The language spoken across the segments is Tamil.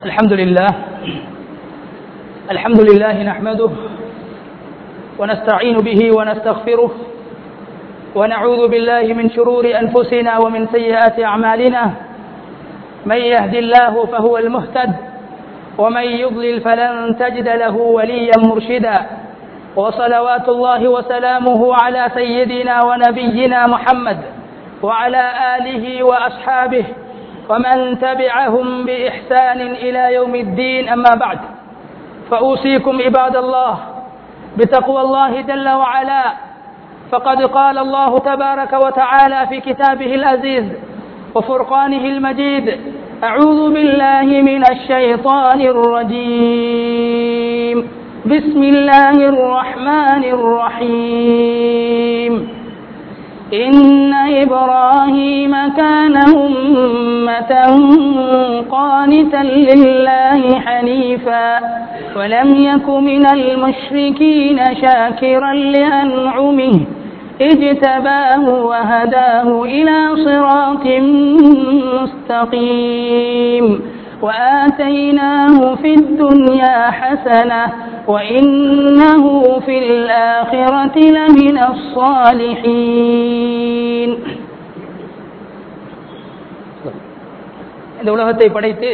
الحمد لله الحمد لله نحمده ونستعين به ونستغفره ونعوذ بالله من شرور أنفسنا ومن سيئات أعمالنا من يهد الله فهو المهتد ومن يضلل فلن تجد له وليا مرشدا وصلوات الله وسلامه على سيدنا ونبينا محمد وعلى آله وأصحابه ومن تبعهم بإحسان إلى يوم الدين أما بعد فأوصيكم عباد الله بتقوى الله جل وعلا فقد قال الله تبارك وتعالى في كتابه العزيز وفرقانه المجيد أعوذ بالله من الشيطان الرجيم بسم الله الرحمن الرحيم إن إبراهيم كان أمة قانتا لله حنيفا ولم يك من المشركين شاكرا لأنعمه اجتباه وهداه إلى صراط مستقيم وآتيناه في الدنيا حسنة وإنه في الآخرة لمن الصالحين இந்த உலகத்தை படைத்து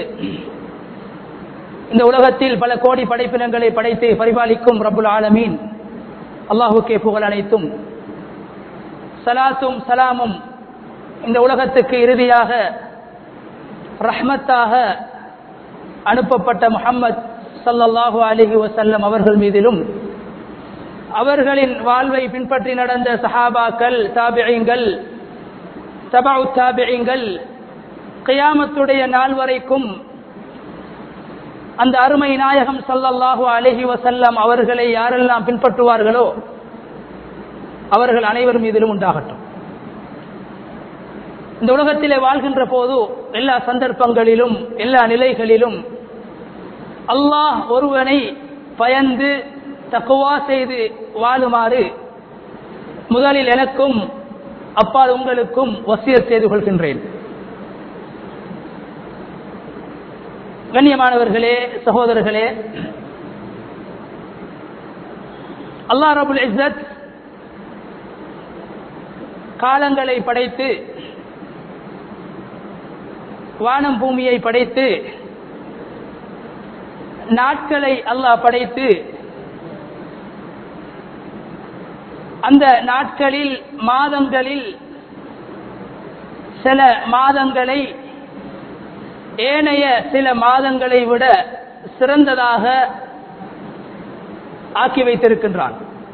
இந்த உலகத்தில் பல கோடி படைப்பினங்களை படைத்து பரிபாலிக்கும் ரபுல் ஆலமீன் அல்லாஹுக்கே புகழ் அனைத்தும் சலாத்தும் சலாமும் இந்த உலகத்துக்கு இறுதியாக ரஹ்மத்தாக அனுப்பப்பட்ட முகம்மது சல்லல்லாஹு அலிஹி வசல்லம் அவர்கள் மீதிலும் அவர்களின் வாழ்வை பின்பற்றி நடந்த சஹாபாக்கள் தாபியங்கள் தபாவு தாபியங்கள் கியாமத்துடைய நாள் வரைக்கும் அந்த அருமை நாயகம் சல்லல்லாஹு அலஹி வசல்லம் அவர்களை யாரெல்லாம் பின்பற்றுவார்களோ அவர்கள் அனைவர் மீதிலும் உண்டாகட்டும் இந்த உலகத்திலே வாழ்கின்ற போது எல்லா சந்தர்ப்பங்களிலும் எல்லா நிலைகளிலும் அல்லாஹ் ஒருவனை பயந்து தக்குவா செய்து வாழுமாறு முதலில் எனக்கும் அப்பால் உங்களுக்கும் வசியத் செய்து கொள்கின்றேன் கண்ணியமானவர்களே சகோதரர்களே அல்லா ரபுல் இஸ்ஸத் காலங்களை படைத்து வானம் பூமியை படைத்து நாட்களை அல்லாஹ் படைத்து அந்த நாட்களில் மாதங்களில் சில மாதங்களை ஏனைய சில மாதங்களை விட சிறந்ததாக ஆக்கி வைத்திருக்கின்றான்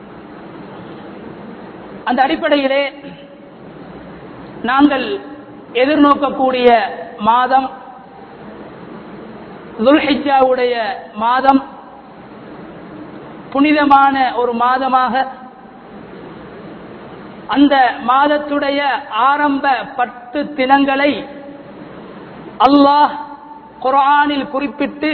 அந்த அடிப்படையிலே நாங்கள் எதிர்நோக்கக்கூடிய மாதம் துல்ஹிஜாவுடைய மாதம் புனிதமான ஒரு மாதமாக அந்த மாதத்துடைய ஆரம்ப பத்து தினங்களை அல்லாஹ் குரானில் குறிப்பிட்டு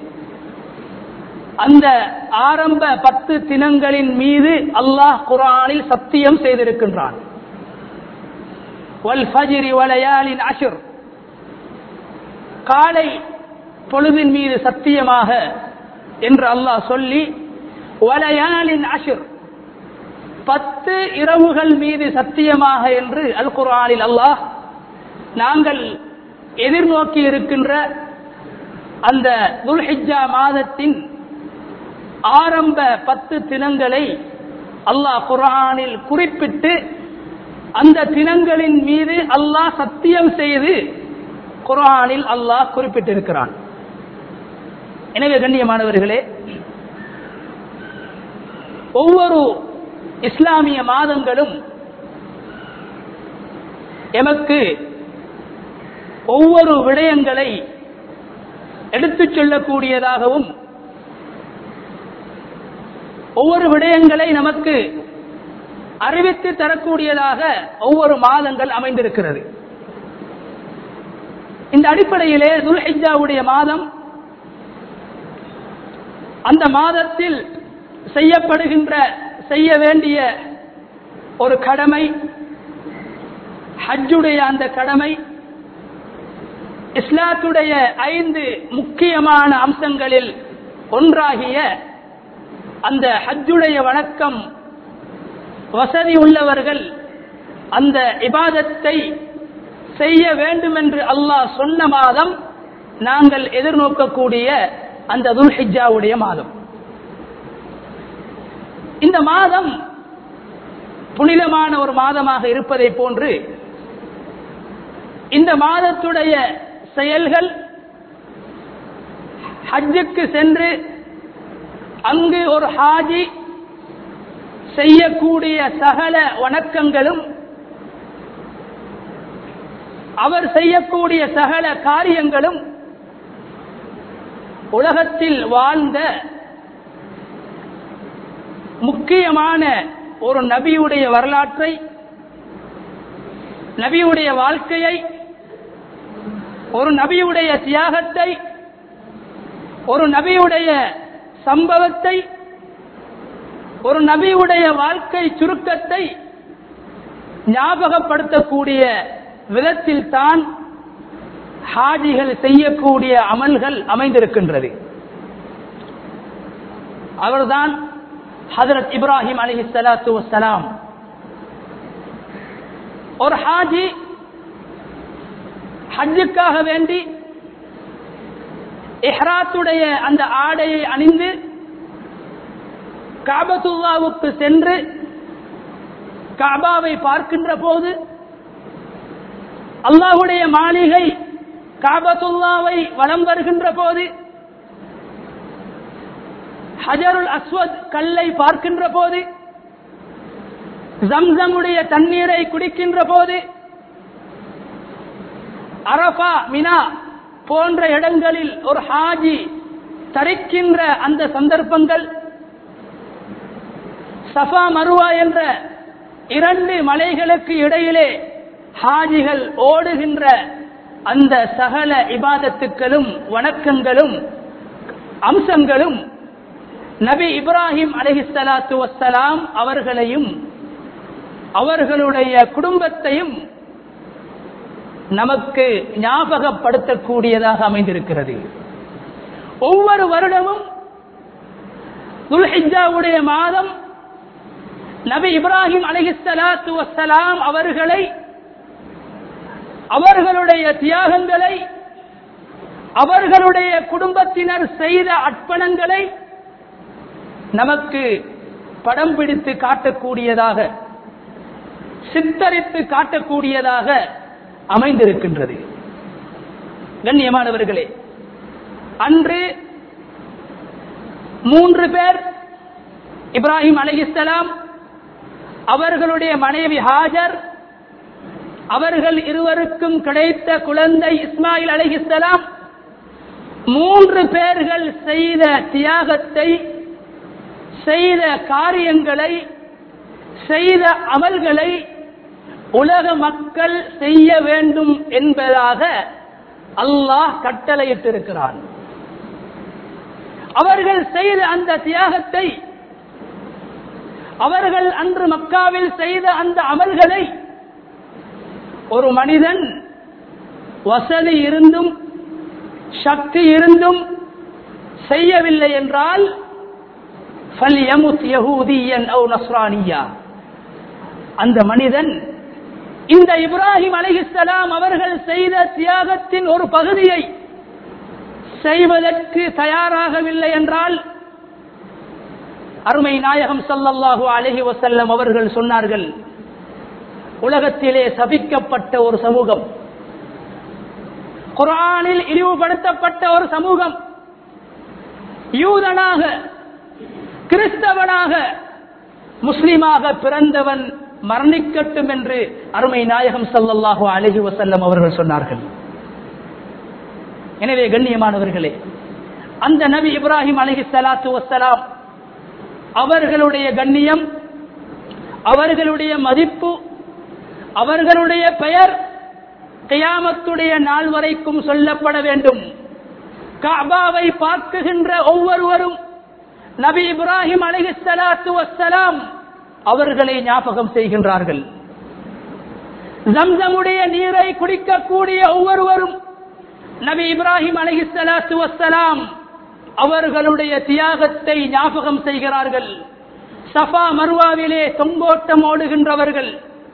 அந்த ஆரம்ப பத்து தினங்களின் மீது அல்லாஹ் குரானில் சத்தியம் செய்திருக்கின்றான் அஷுர் காலை பொழுதின் மீது சத்தியமாக என்று அல்லாஹ் சொல்லி வலையாலின் அஷுர் பத்து இரவுகள் மீது சத்தியமாக என்று அல் குரானில் அல்லாஹ் நாங்கள் எதிர்நோக்கி இருக்கின்ற அந்த துல்ஹிஜா மாதத்தின் ஆரம்ப பத்து தினங்களை அல்லாஹ் குரானில் குறிப்பிட்டு அந்த தினங்களின் மீது அல்லாஹ் சத்தியம் செய்து குரானில் அல்லாஹ் குறிப்பிட்டிருக்கிறான் எனவே கண்ணியமானவர்களே ஒவ்வொரு இஸ்லாமிய மாதங்களும் எமக்கு ஒவ்வொரு விடயங்களை எடுத்துச் சொல்லக்கூடியதாகவும் ஒவ்வொரு விடயங்களை நமக்கு அறிவித்து தரக்கூடியதாக ஒவ்வொரு மாதங்கள் அமைந்திருக்கிறது இந்த அடிப்படையிலே துல்ஹிஜாவுடைய மாதம் அந்த மாதத்தில் செய்யப்படுகின்ற செய்ய வேண்டிய ஒரு கடமை ஹஜ்ஜுடைய அந்த கடமை இஸ்லாத்துடைய ஐந்து முக்கியமான அம்சங்களில் ஒன்றாகிய அந்த ஹஜ்ஜுடைய வணக்கம் வசதி உள்ளவர்கள் அந்த இபாதத்தை செய்ய வேண்டும் என்று அல்லாஹ் சொன்ன மாதம் நாங்கள் எதிர்நோக்கக்கூடிய அந்த துல்ஹிஜாவுடைய மாதம் இந்த மாதம் புனிதமான ஒரு மாதமாக இருப்பதை போன்று இந்த மாதத்துடைய செயல்கள் ஹஜ்ஜுக்கு சென்று அங்கு ஒரு ஹாஜி செய்யக்கூடிய சகல வணக்கங்களும் அவர் செய்யக்கூடிய சகல காரியங்களும் உலகத்தில் வாழ்ந்த முக்கியமான ஒரு நபியுடைய வரலாற்றை நபியுடைய வாழ்க்கையை ஒரு நபியுடைய தியாகத்தை ஒரு நபியுடைய சம்பவத்தை ஒரு நபியுடைய வாழ்க்கை சுருக்கத்தை ஞாபகப்படுத்தக்கூடிய விதத்தில் தான் ஹாஜிகள் செய்யக்கூடிய அமல்கள் அமைந்திருக்கின்றது அவர்தான் ஹதரத் இப்ராஹிம் அலி சலாத்து வசலாம் ஒரு ஹாஜி ஹஜ்ஜுக்காக வேண்டி இஹ்ராத்துடைய அந்த ஆடையை அணிந்து காபத்துல்லாவுக்கு சென்று காபாவை பார்க்கின்ற போது அல்லாஹுடைய மாளிகை காபத்துல்லாவை வலம் வருகின்ற போது ஹஜருல் அஸ்வத் கல்லை பார்க்கின்ற போது ஜம்சமுடைய தண்ணீரை குடிக்கின்ற போது அரபா மினா போன்ற இடங்களில் ஒரு ஹாஜி தரிக்கின்ற அந்த சந்தர்ப்பங்கள் சஃபா மருவா என்ற இரண்டு மலைகளுக்கு இடையிலே ஹாஜிகள் ஓடுகின்ற அந்த சகல இபாதத்துக்களும் வணக்கங்களும் அம்சங்களும் நபி இப்ராஹிம் அலஹிசலாத்து வசலாம் அவர்களையும் அவர்களுடைய குடும்பத்தையும் நமக்கு ஞாபகப்படுத்தக்கூடியதாக அமைந்திருக்கிறது ஒவ்வொரு வருடமும் துல்ஹிஜாவுடைய மாதம் நபி இப்ராஹிம் அலஹிசலாத்து வசலாம் அவர்களை அவர்களுடைய தியாகங்களை அவர்களுடைய குடும்பத்தினர் செய்த அர்ப்பணங்களை நமக்கு படம் பிடித்து காட்டக்கூடியதாக சித்தரித்து காட்டக்கூடியதாக அமைந்திருக்கின்றது கண்ணியமானவர்களே அன்று மூன்று பேர் இப்ராஹிம் அலிஸ்லாம் அவர்களுடைய மனைவி ஹாஜர் அவர்கள் இருவருக்கும் கிடைத்த குழந்தை இஸ்மாயில் அலிஹிஸ்லாம் மூன்று பேர்கள் செய்த தியாகத்தை செய்த காரியங்களை செய்த அமல்களை உலக மக்கள் செய்ய வேண்டும் என்பதாக அல்லாஹ் கட்டளையிட்டிருக்கிறான் அவர்கள் செய்த அந்த தியாகத்தை அவர்கள் அன்று மக்காவில் செய்த அந்த அமல்களை ஒரு மனிதன் வசதி இருந்தும் சக்தி இருந்தும் செய்யவில்லை என்றால் அந்த மனிதன் இந்த இப்ராஹிம் அலிஹிஸ்லாம் அவர்கள் செய்த தியாகத்தின் ஒரு பகுதியை செய்வதற்கு தயாராகவில்லை என்றால் அருமை நாயகம் சல்லல்லாஹு அலஹி வசல்லம் அவர்கள் சொன்னார்கள் உலகத்திலே சபிக்கப்பட்ட ஒரு சமூகம் குரானில் இழிவுபடுத்தப்பட்ட ஒரு சமூகம் யூதனாக கிறிஸ்தவனாக முஸ்லிமாக பிறந்தவன் மரணிக்கட்டும் என்று அருமை நாயகம் சல்லல்லாஹு அலஹி வசல்லம் அவர்கள் சொன்னார்கள் எனவே கண்ணியமானவர்களே அந்த நபி இப்ராஹிம் அலஹி சலாத்து வசலாம் அவர்களுடைய கண்ணியம் அவர்களுடைய மதிப்பு அவர்களுடைய பெயர் கியாமத்துடைய நாள் வரைக்கும் சொல்லப்பட வேண்டும் காபாவை பார்க்குகின்ற ஒவ்வொருவரும் நபி இப்ராஹிம் அலஹி சலாத்து வசலாம் அவர்களை ஞாபகம் செய்கின்றார்கள் ஜம்சமுடைய நீரை குடிக்கக்கூடிய ஒவ்வொருவரும் நபி இப்ராஹிம் அலைஹிஸ்ஸலாத்து வஸ்ஸலாம் அவர்களுடைய தியாகத்தை ஞாபகம் செய்கிறார்கள் சஃபா மர்வாவிலே தொங்கோட்டம் ஓடுகின்றவர்கள்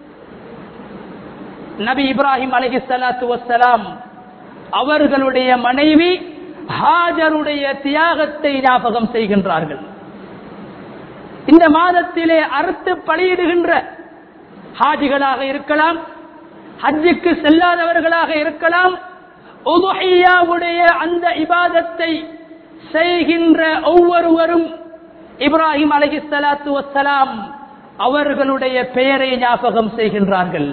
நபி இப்ராஹிம் அலைஹிஸ்ஸலாத்து வஸ்ஸலாம் அவர்களுடைய மனைவி ஹாஜருடைய தியாகத்தை ஞாபகம் செய்கின்றார்கள் இந்த மாதத்திலே அறுத்து பலியிடுகின்ற ஹாஜிகளாக இருக்கலாம் ஹஜ்ஜுக்கு செல்லாதவர்களாக இருக்கலாம் உதுஹியாவுடைய அந்த இபாதத்தை செய்கின்ற ஒவ்வொருவரும் இப்ராஹிம் அலைஹிஸ்ஸலாத்து வஸ்ஸலாம் அவர்களுடைய பெயரை ஞாபகம் செய்கின்றார்கள்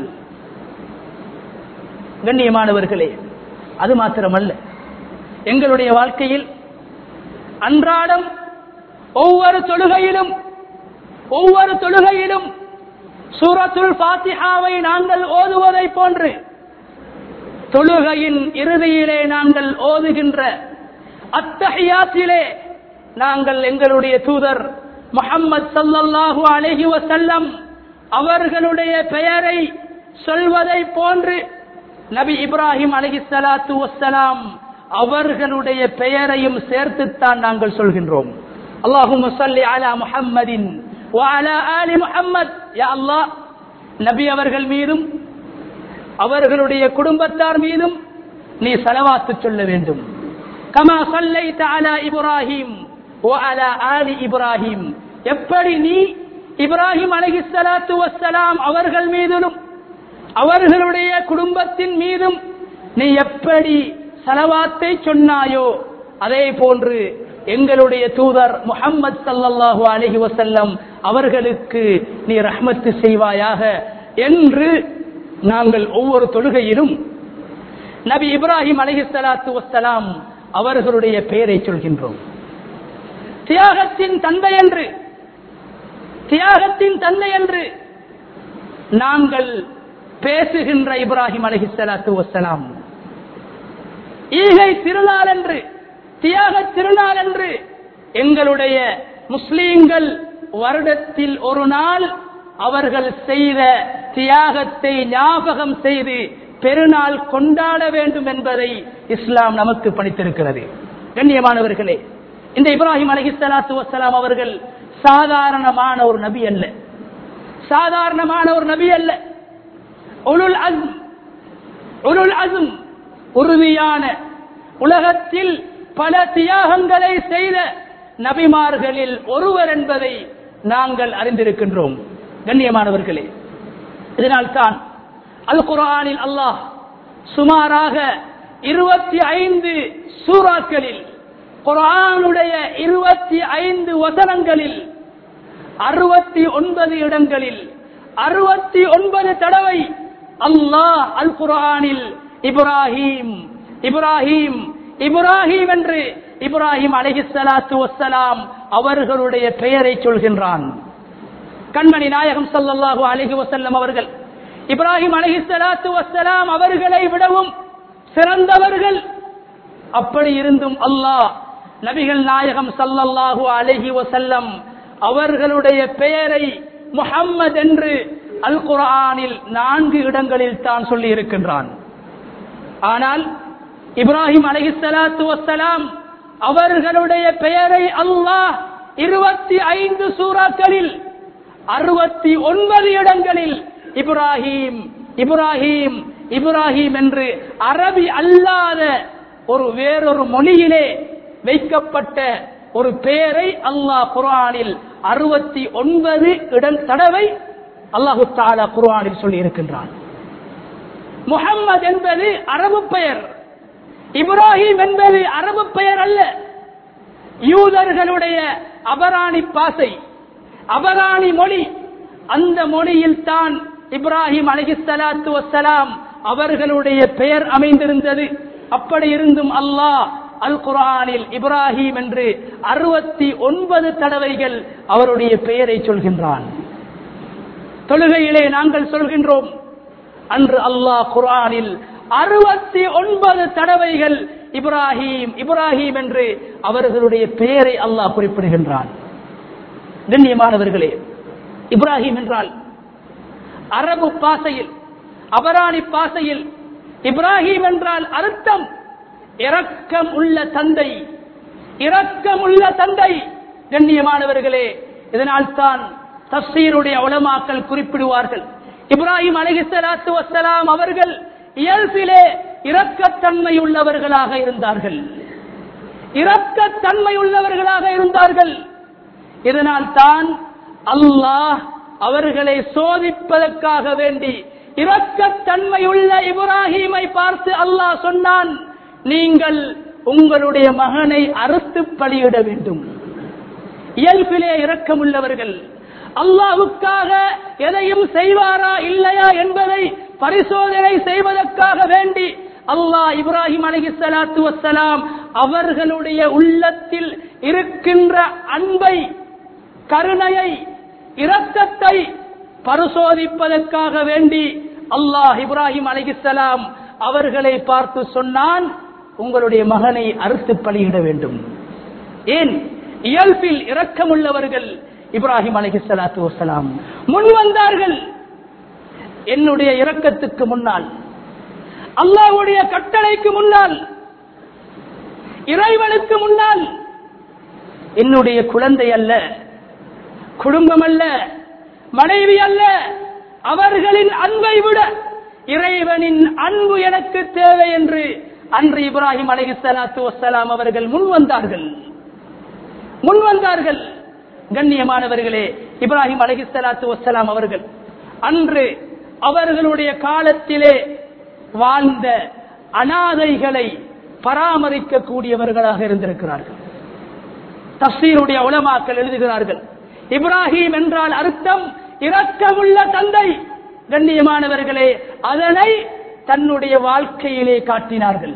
கண்ணியமானவர்களே அது மாத்திரமல்ல எங்களுடைய வாழ்க்கையில் அன்றாடம் ஒவ்வொரு தொழுகையிலும் ஒவ்வொரு தொழுகையிலும் சூரத்துல் பாத்திஹாவை நாங்கள் ஓதுவதை போன்று தொழுகையின் இறுதியிலே நாங்கள் ஓதுகின்ற அத்தஹியாத்திலே நாங்கள் எங்களுடைய தூதர் முஹம்மது சல்லல்லாஹு அலைஹி வஸல்லம் அவர்களுடைய பெயரை சொல்வதை போன்று நபி இப்ராஹிம் அலைஹிஸ்ஸலாத்து வஸ்ஸலாம் அவர்களுடைய பெயரையும் சேர்த்துத்தான் நாங்கள் சொல்கின்றோம் அல்லாஹும் சொல்லி அலா முஹம்மதின் وعلى آل محمد يا الله நபி அவர்கள் மீதும் அவர்களுடைய குடும்பத்தார் மீதும் நீ சலவாத்து சொல்ல வேண்டும் கமா சல்லைத அலா இப்ராஹிம் وعلى آل இப்ராஹிம் எப்படி நீ இப்ராஹிம் அலைஹிஸ்ஸலாத்து வஸ்ஸலாம் அவர்கள் மீதிலும் அவர்களுடைய குடும்பத்தின் மீதும் நீ எப்படி சலவாத்தை சொன்னாயோ அதே போன்று எங்களுடைய தூதர் முஹம்மது சல்லல்லாஹு அலைஹி வசல்லம் அவர்களுக்கு நீ ரஹ்மத்து செய்வாயாக என்று நாங்கள் ஒவ்வொரு தொழுகையிலும் நபி இப்ராஹிம் அலைஹிஸ்ஸலாத்து வஸ்ஸலாம் அவர்களுடைய பெயரை சொல்கின்றோம் தியாகத்தின் தந்தை என்று தியாகத்தின் தந்தை என்று நாங்கள் பேசுகின்ற இப்ராஹிம் அலைஹிஸ்ஸலாத்து வஸ்ஸலாம் ஈகை திருநாள் என்று தியாக திருநாள் என்று எங்களுடைய முஸ்லீம்கள் வருடத்தில் ஒரு நாள் அவர்கள் செய்த தியாகத்தை ஞாபகம் செய்து பெருநாள் கொண்டாட வேண்டும் என்பதை இஸ்லாம் நமக்கு பணித்திருக்கிறது கண்ணியமானவர்களே இந்த இப்ராஹிம் அலஹிஸ்லாத்து வசலாம் அவர்கள் சாதாரணமான ஒரு நபி அல்ல சாதாரணமான ஒரு நபி அல்ல உலுல் அஸ்ம் உலுல் அஸ்ம் உறுதியான உலகத்தில் பல தியாகங்களை செய்த நபிமார்களில் ஒருவர் என்பதை நாங்கள் அறிந்திருக்கின்றோம் கண்ணியமானவர்களே இதனால்தான் அல் குரானில் அல்லாஹ் சுமாராக இருபத்தி ஐந்து சூறாக்களில் குரானுடைய இருபத்தி ஐந்து வசனங்களில் அறுபத்தி ஒன்பது இடங்களில் அறுபத்தி ஒன்பது தடவை அல்லாஹ் அல் குரானில் இப்ராஹிம் இப்ராஹிம் இப்ராஹிம் என்று இப்ராஹிம் அலஹிசலாத்து வசலாம் அவர்களுடைய பெயரை சொல்கின்றான் கண்மணி நாயகம் சல்லல்லாஹு அலஹி வசல்லம் அவர்கள் இப்ராஹிம் அலஹிசலாத்து வசலாம் அவர்களை விடவும் சிறந்தவர்கள் அப்படி இருந்தும் அல்லாஹ் நபிகள் நாயகம் சல்லல்லாஹு அலஹி வசல்லம் அவர்களுடைய பெயரை முஹம்மது என்று அல் குரானில் நான்கு இடங்களில் தான் சொல்லி இருக்கின்றான் ஆனால் இப்ராஹிம் அலஹிசலாத்து வசலாம் அவர்களுடைய பெயரை அல்லாஹ் இருபத்தி ஐந்து சூறாக்களில் அறுபத்தி ஒன்பது இடங்களில் இப்ராஹிம் இப்ராஹிம் இப்ராஹிம் என்று அரபி அல்லாத ஒரு வேறொரு மொழியிலே வைக்கப்பட்ட ஒரு பெயரை அல்லாஹ் குரானில் அறுபத்தி ஒன்பது இடம் தடவை அல்லாஹு தாலா குரானில் சொல்லி இருக்கின்றான் முகம்மது என்பது அரபு பெயர் இப்ராஹிம் என்பது அரபு பெயர் அல்ல யூதர்களுடைய அபராணி பாசை அபராணி மொழி அந்த மொழியில் தான் இப்ராஹிம் அலஹிசலாத்து வசலாம் அவர்களுடைய பெயர் அமைந்திருந்தது அப்படி இருந்தும் அல்லாஹ் அல் குரானில் இப்ராஹிம் என்று அறுபத்தி ஒன்பது தடவைகள் அவருடைய பெயரை சொல்கின்றான் தொழுகையிலே நாங்கள் சொல்கின்றோம் அன்று அல்லாஹ் குரானில் அறுபத்தி ஒன்பது தடவைகள் இப்ராஹிம் இப்ராஹிம் என்று அவர்களுடைய பெயரை அல்லாஹ் குறிப்பிடுகின்றான் கண்ணியமானவர்களே இப்ராஹிம் என்றால் அரபு பாசையில் அபராணி பாசையில் இப்ராஹிம் என்றால் அர்த்தம் இரக்கம் உள்ள தந்தை இரக்கம் உள்ள தந்தை கண்ணியமானவர்களே இதனால் தான் தப்சீருடைய உலமாக்கள் குறிப்பிடுவார்கள் இப்ராஹிம் அலிஹிஸ்லாத்து வசலாம் அவர்கள் இயல்பிலே இரக்கத்தன்மை உள்ளவர்களாக இருந்தார்கள் இரக்கத்தன்மை உள்ளவர்களாக இருந்தார்கள் இதனால் தான் அல்லாஹ் அவர்களை சோதிப்பதற்காக வேண்டி இரக்கத்தன்மை உள்ள இப்ராஹீமை பார்த்து அல்லாஹ் சொன்னான் நீங்கள் உங்களுடைய மகனை அறுத்து பலியிட வேண்டும் இயல்பிலே இரக்கமுள்ளவர்கள் அல்லாவுக்காக எதையும் செய்வாரா இல்லையா என்பதை பரிசோதனை செய்வதற்காக வேண்டி அல்லாஹ் இப்ராஹிம் அலஹி சலாத்து வசலாம் அவர்களுடைய உள்ளத்தில் இருக்கின்ற அன்பை கருணையை இரக்கத்தை பரிசோதிப்பதற்காக வேண்டி அல்லாஹ் இப்ராஹிம் அலிகிசலாம் அவர்களை பார்த்து சொன்னான் உங்களுடைய மகனை அறுத்து பலியிட வேண்டும் ஏன் இயல்பில் இரக்கமுள்ளவர்கள் இப்ராஹிம் அலிகிசலாத்து வசலாம் முன் வந்தார்கள் என்னுடைய இரக்கத்துக்கு முன்னால் அல்லாஹ்வுடைய கட்டளைக்கு முன்னால் இறைவனுக்கு முன்னால் என்னுடைய குழந்தை அல்ல குடும்பம் அல்ல மனைவி அல்ல அவர்களின் அன்பை விட இறைவனின் அன்பு எனக்கு தேவை என்று அன்று இப்ராஹிம் அலஹி சலாத்து வசலாம் அவர்கள் முன் வந்தார்கள் முன் வந்தார்கள் கண்ணியமானவர்களே இப்ராஹிம் அலஹி சலாத்து வசலாம் அவர்கள் அன்று அவர்களுடைய காலத்திலே வாழ்ந்த அனாதைகளை பராமரிக்க கூடியவர்களாக இருந்திருக்கிறார்கள் தப்சீருடைய உலமாக்கள் எழுதுகிறார்கள் இப்ராஹிம் என்றால் அர்த்தம் இரக்கமுள்ள தந்தை கண்ணியமானவர்களே அதனை தன்னுடைய வாழ்க்கையிலே காட்டினார்கள்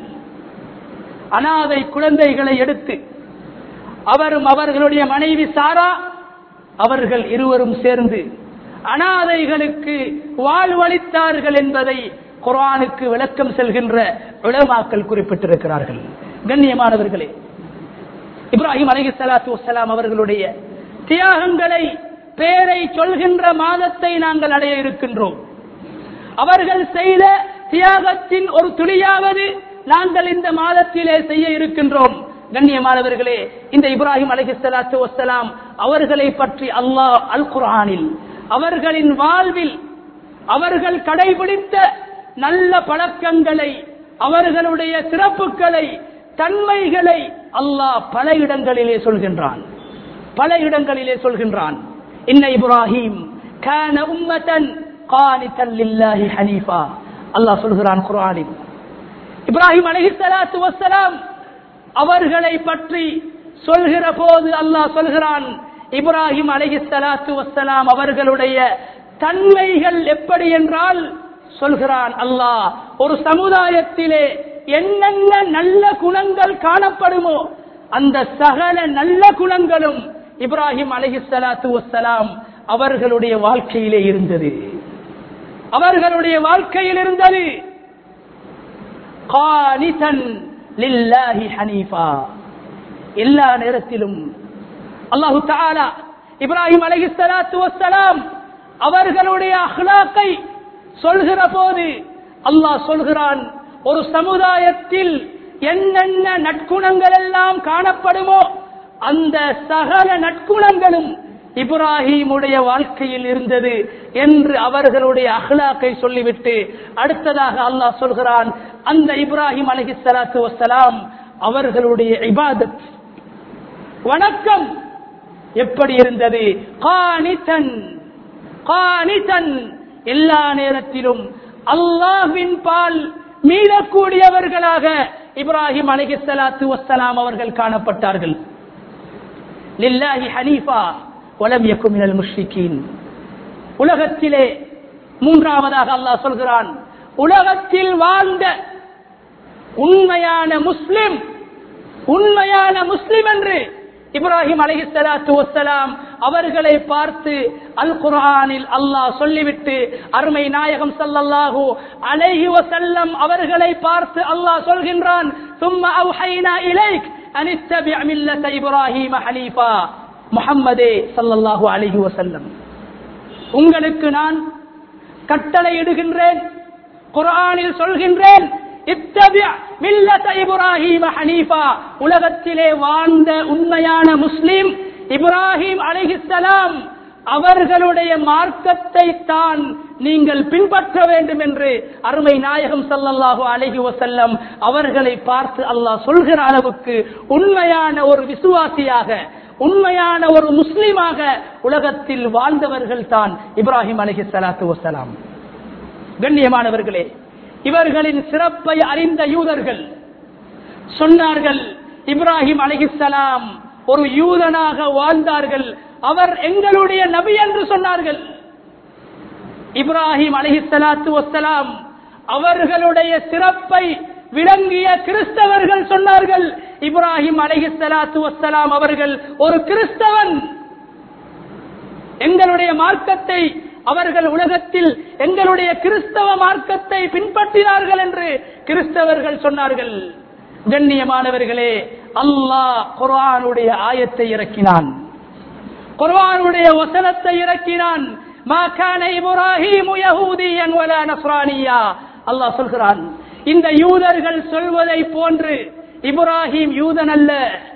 அனாதை குழந்தைகளை எடுத்து அவரும் அவர்களுடைய மனைவி சாரா அவர்கள் இருவரும் சேர்ந்து அனாதைகளுக்கு வாழ்வளித்தார்கள் என்பதை குரானுக்கு விளக்கம் செல்கின்ற உலமாக்கள் குறிப்பிட்டிருக்கிறார்கள் கண்ணியமானவர்களே இப்ராஹிம் அலஹி சலாத்து வசலாம் அவர்களுடைய தியாகங்களை பேரை சொல்கின்ற மாதத்தை நாங்கள் அடைய இருக்கின்றோம் அவர்கள் செய்த தியாகத்தின் ஒரு துளியாவது நாங்கள் இந்த மாதத்திலே செய்ய இருக்கின்றோம் கண்ணியமானவர்களே இந்த இப்ராஹிம் அலஹி சலாத்து வசலாம் அவர்களை பற்றி அல்லாஹ் அல் குரானில் அவர்களின் வாழ்வில் அவர்கள் கடைபிடித்த நல்ல பழக்கங்களை அவர்களுடைய சிறப்புகளை தன்மைகளை அல்லாஹ் பல இடங்களிலே சொல்கின்றான் பல இடங்களிலே சொல்கின்றான் இன்ன இப்ராஹிம் கான உம்மதன் கானிதன் லில்லாஹி ஹனீஃபா அல்லாஹ் சொல்கிறான் குர்ஆனில் இப்ராஹிம் அலைஹிஸ்ஸலாத்து வஸ்ஸலாம் அவர்களை பற்றி சொல்கிற போது அல்லாஹ் சொல்கிறான் இப்ராஹிம் அலைஹிஸ்ஸலாத்து வஸ்ஸலாம் அவர்களுடைய தன்மைகள் எப்படி என்றால் சொல்கிறான் அல்லாஹ் ஒரு சமுதாயத்திலே என்னென்ன நல்ல குணங்கள் காணப்படுமோ அந்த சகல நல்ல குணங்களும் இப்ராஹிம் அலஹிசலாத்து வசலாம் அவர்களுடைய வாழ்க்கையிலே இருந்தது அவர்களுடைய வாழ்க்கையில் இருந்தது கானிதன் லில்லாஹி ஹனீஃபா எல்லா நேரத்திலும் அல்லாஹு தாலா இப்ராஹிம் அலஹிசலாத்து வசலாம் அவர்களுடைய அஹ்லாக்கை சொல்கிற போது அல்லாஹ் சொல்கிறான் ஒரு சமுதாயத்தில் என்னென்ன நற்குணங்கள் எல்லாம் காணப்படுமோ அந்த சகல நற்குணங்களும் இப்ராஹிமுடைய வாழ்க்கையில் இருந்தது என்று அவர்களுடைய அஹ்லாக்கை சொல்லிவிட்டு அடுத்ததாக அல்லாஹ் சொல்கிறான் அந்த இப்ராஹிம் அலஹி சலாத்து வசலாம் அவர்களுடைய இபாதத் வணக்கம் எப்படி இருந்தது காணித்தன் காணித்தன் எல்லா நேரத்திலும் அல்லாஹ்வின் பால் மீளக்கூடியவர்களாக இப்ராஹிம் அலஹி சலாத்து வசலாம் அவர்கள் காணப்பட்டார்கள் லில்லாஹி ஹனீஃபா வலம் யக்கும் மினல் முஷ்ரிகீன் உலகத்திலே மூன்றாவதாக அல்லாஹ் சொல்கிறான் உலகத்தில் வாழ்ந்த உண்மையான முஸ்லிம் உண்மையான முஸ்லிம் என்று இப்ராஹிம் அலஹி சலாத்து வசலாம் அவர்களை பார்த்து அல் குர்ஆனில் அல்லாஹ் சொல்லிவிட்டு அருமை நாயகம் சல்லல்லாஹு அலைஹி வசல்லம் அவர்களை பார்த்து அல்லாஹ் சொல்கின்றான் சும்மா அவுஹைனா இலைக் அனித்தபி மில்லத இப்ராஹிம் ஹனீஃபா முஹம்மதே சல்லல்லாஹு அலைஹி வசல்லம் உங்களுக்கு நான் கட்டளை இடுகின்றேன் குர்ஆனில் சொல்கின்றேன் இத்தபிஅ மில்லத இப்ராஹீம ஹனீஃபா உலகத்திலே வாழ்ந்த உண்மையான முஸ்லிம் இப்ராஹிம் அலைஹிஸ்ஸலாம் அவர்களுடைய மார்க்கத்தை தான் நீங்கள் பின்பற்ற வேண்டும் என்று அருமை நாயகம் ஸல்லல்லாஹு அலைஹி வஸல்லம் அவர்களை பார்த்து அல்லாஹ் சொல்கிற அளவுக்கு உண்மையான ஒரு விசுவாசியாக உண்மையான ஒரு முஸ்லிமாக உலகத்தில் வாழ்ந்தவர்கள் தான் இப்ராஹிம் அலைஹி ஸலாத்து வஸலாம் கண்ணியமானவர்களே இவர்களின் சிறப்பை அறிந்த யூதர்கள் சொன்னார்கள் இப்ராஹிம் அலைஹிஸ்ஸலாம் ஒரு யூதனாக வாழ்ந்தார்கள் அவர் எங்களுடைய நபி என்று சொன்னார்கள் இப்ராஹிம் அலைஹிஸ்ஸலாத்து வஸ்ஸலாம் அவர்களுடைய சிறப்பை விளங்கிய கிறிஸ்தவர்கள் சொன்னார்கள் இப்ராஹிம் அலைஹிஸ்ஸலாத்து வஸ்ஸலாம் அவர்கள் ஒரு கிறிஸ்தவன் எங்களுடைய மார்க்கத்தை அவர்கள் உலகத்தில் எங்களுடைய கிறிஸ்தவ மார்க்கத்தை பின்பற்றினார்கள் என்று கிறிஸ்தவர்கள் சொன்னார்கள் கண்ணியமானவர்களே அல்லாஹ் குர்ஆனுடைய ஆயத்தை இறக்கினான் குர்ஆனுடைய வசனத்தை இறக்கினான் மா கான இப்ராஹீமு யஹூதியன் வலா நஸ்ரானியா அல்லாஹ் சொல்கிறான் இந்த யூதர்கள் சொல்வதை போன்று இப்ராஹிம் யூதன் அல்ல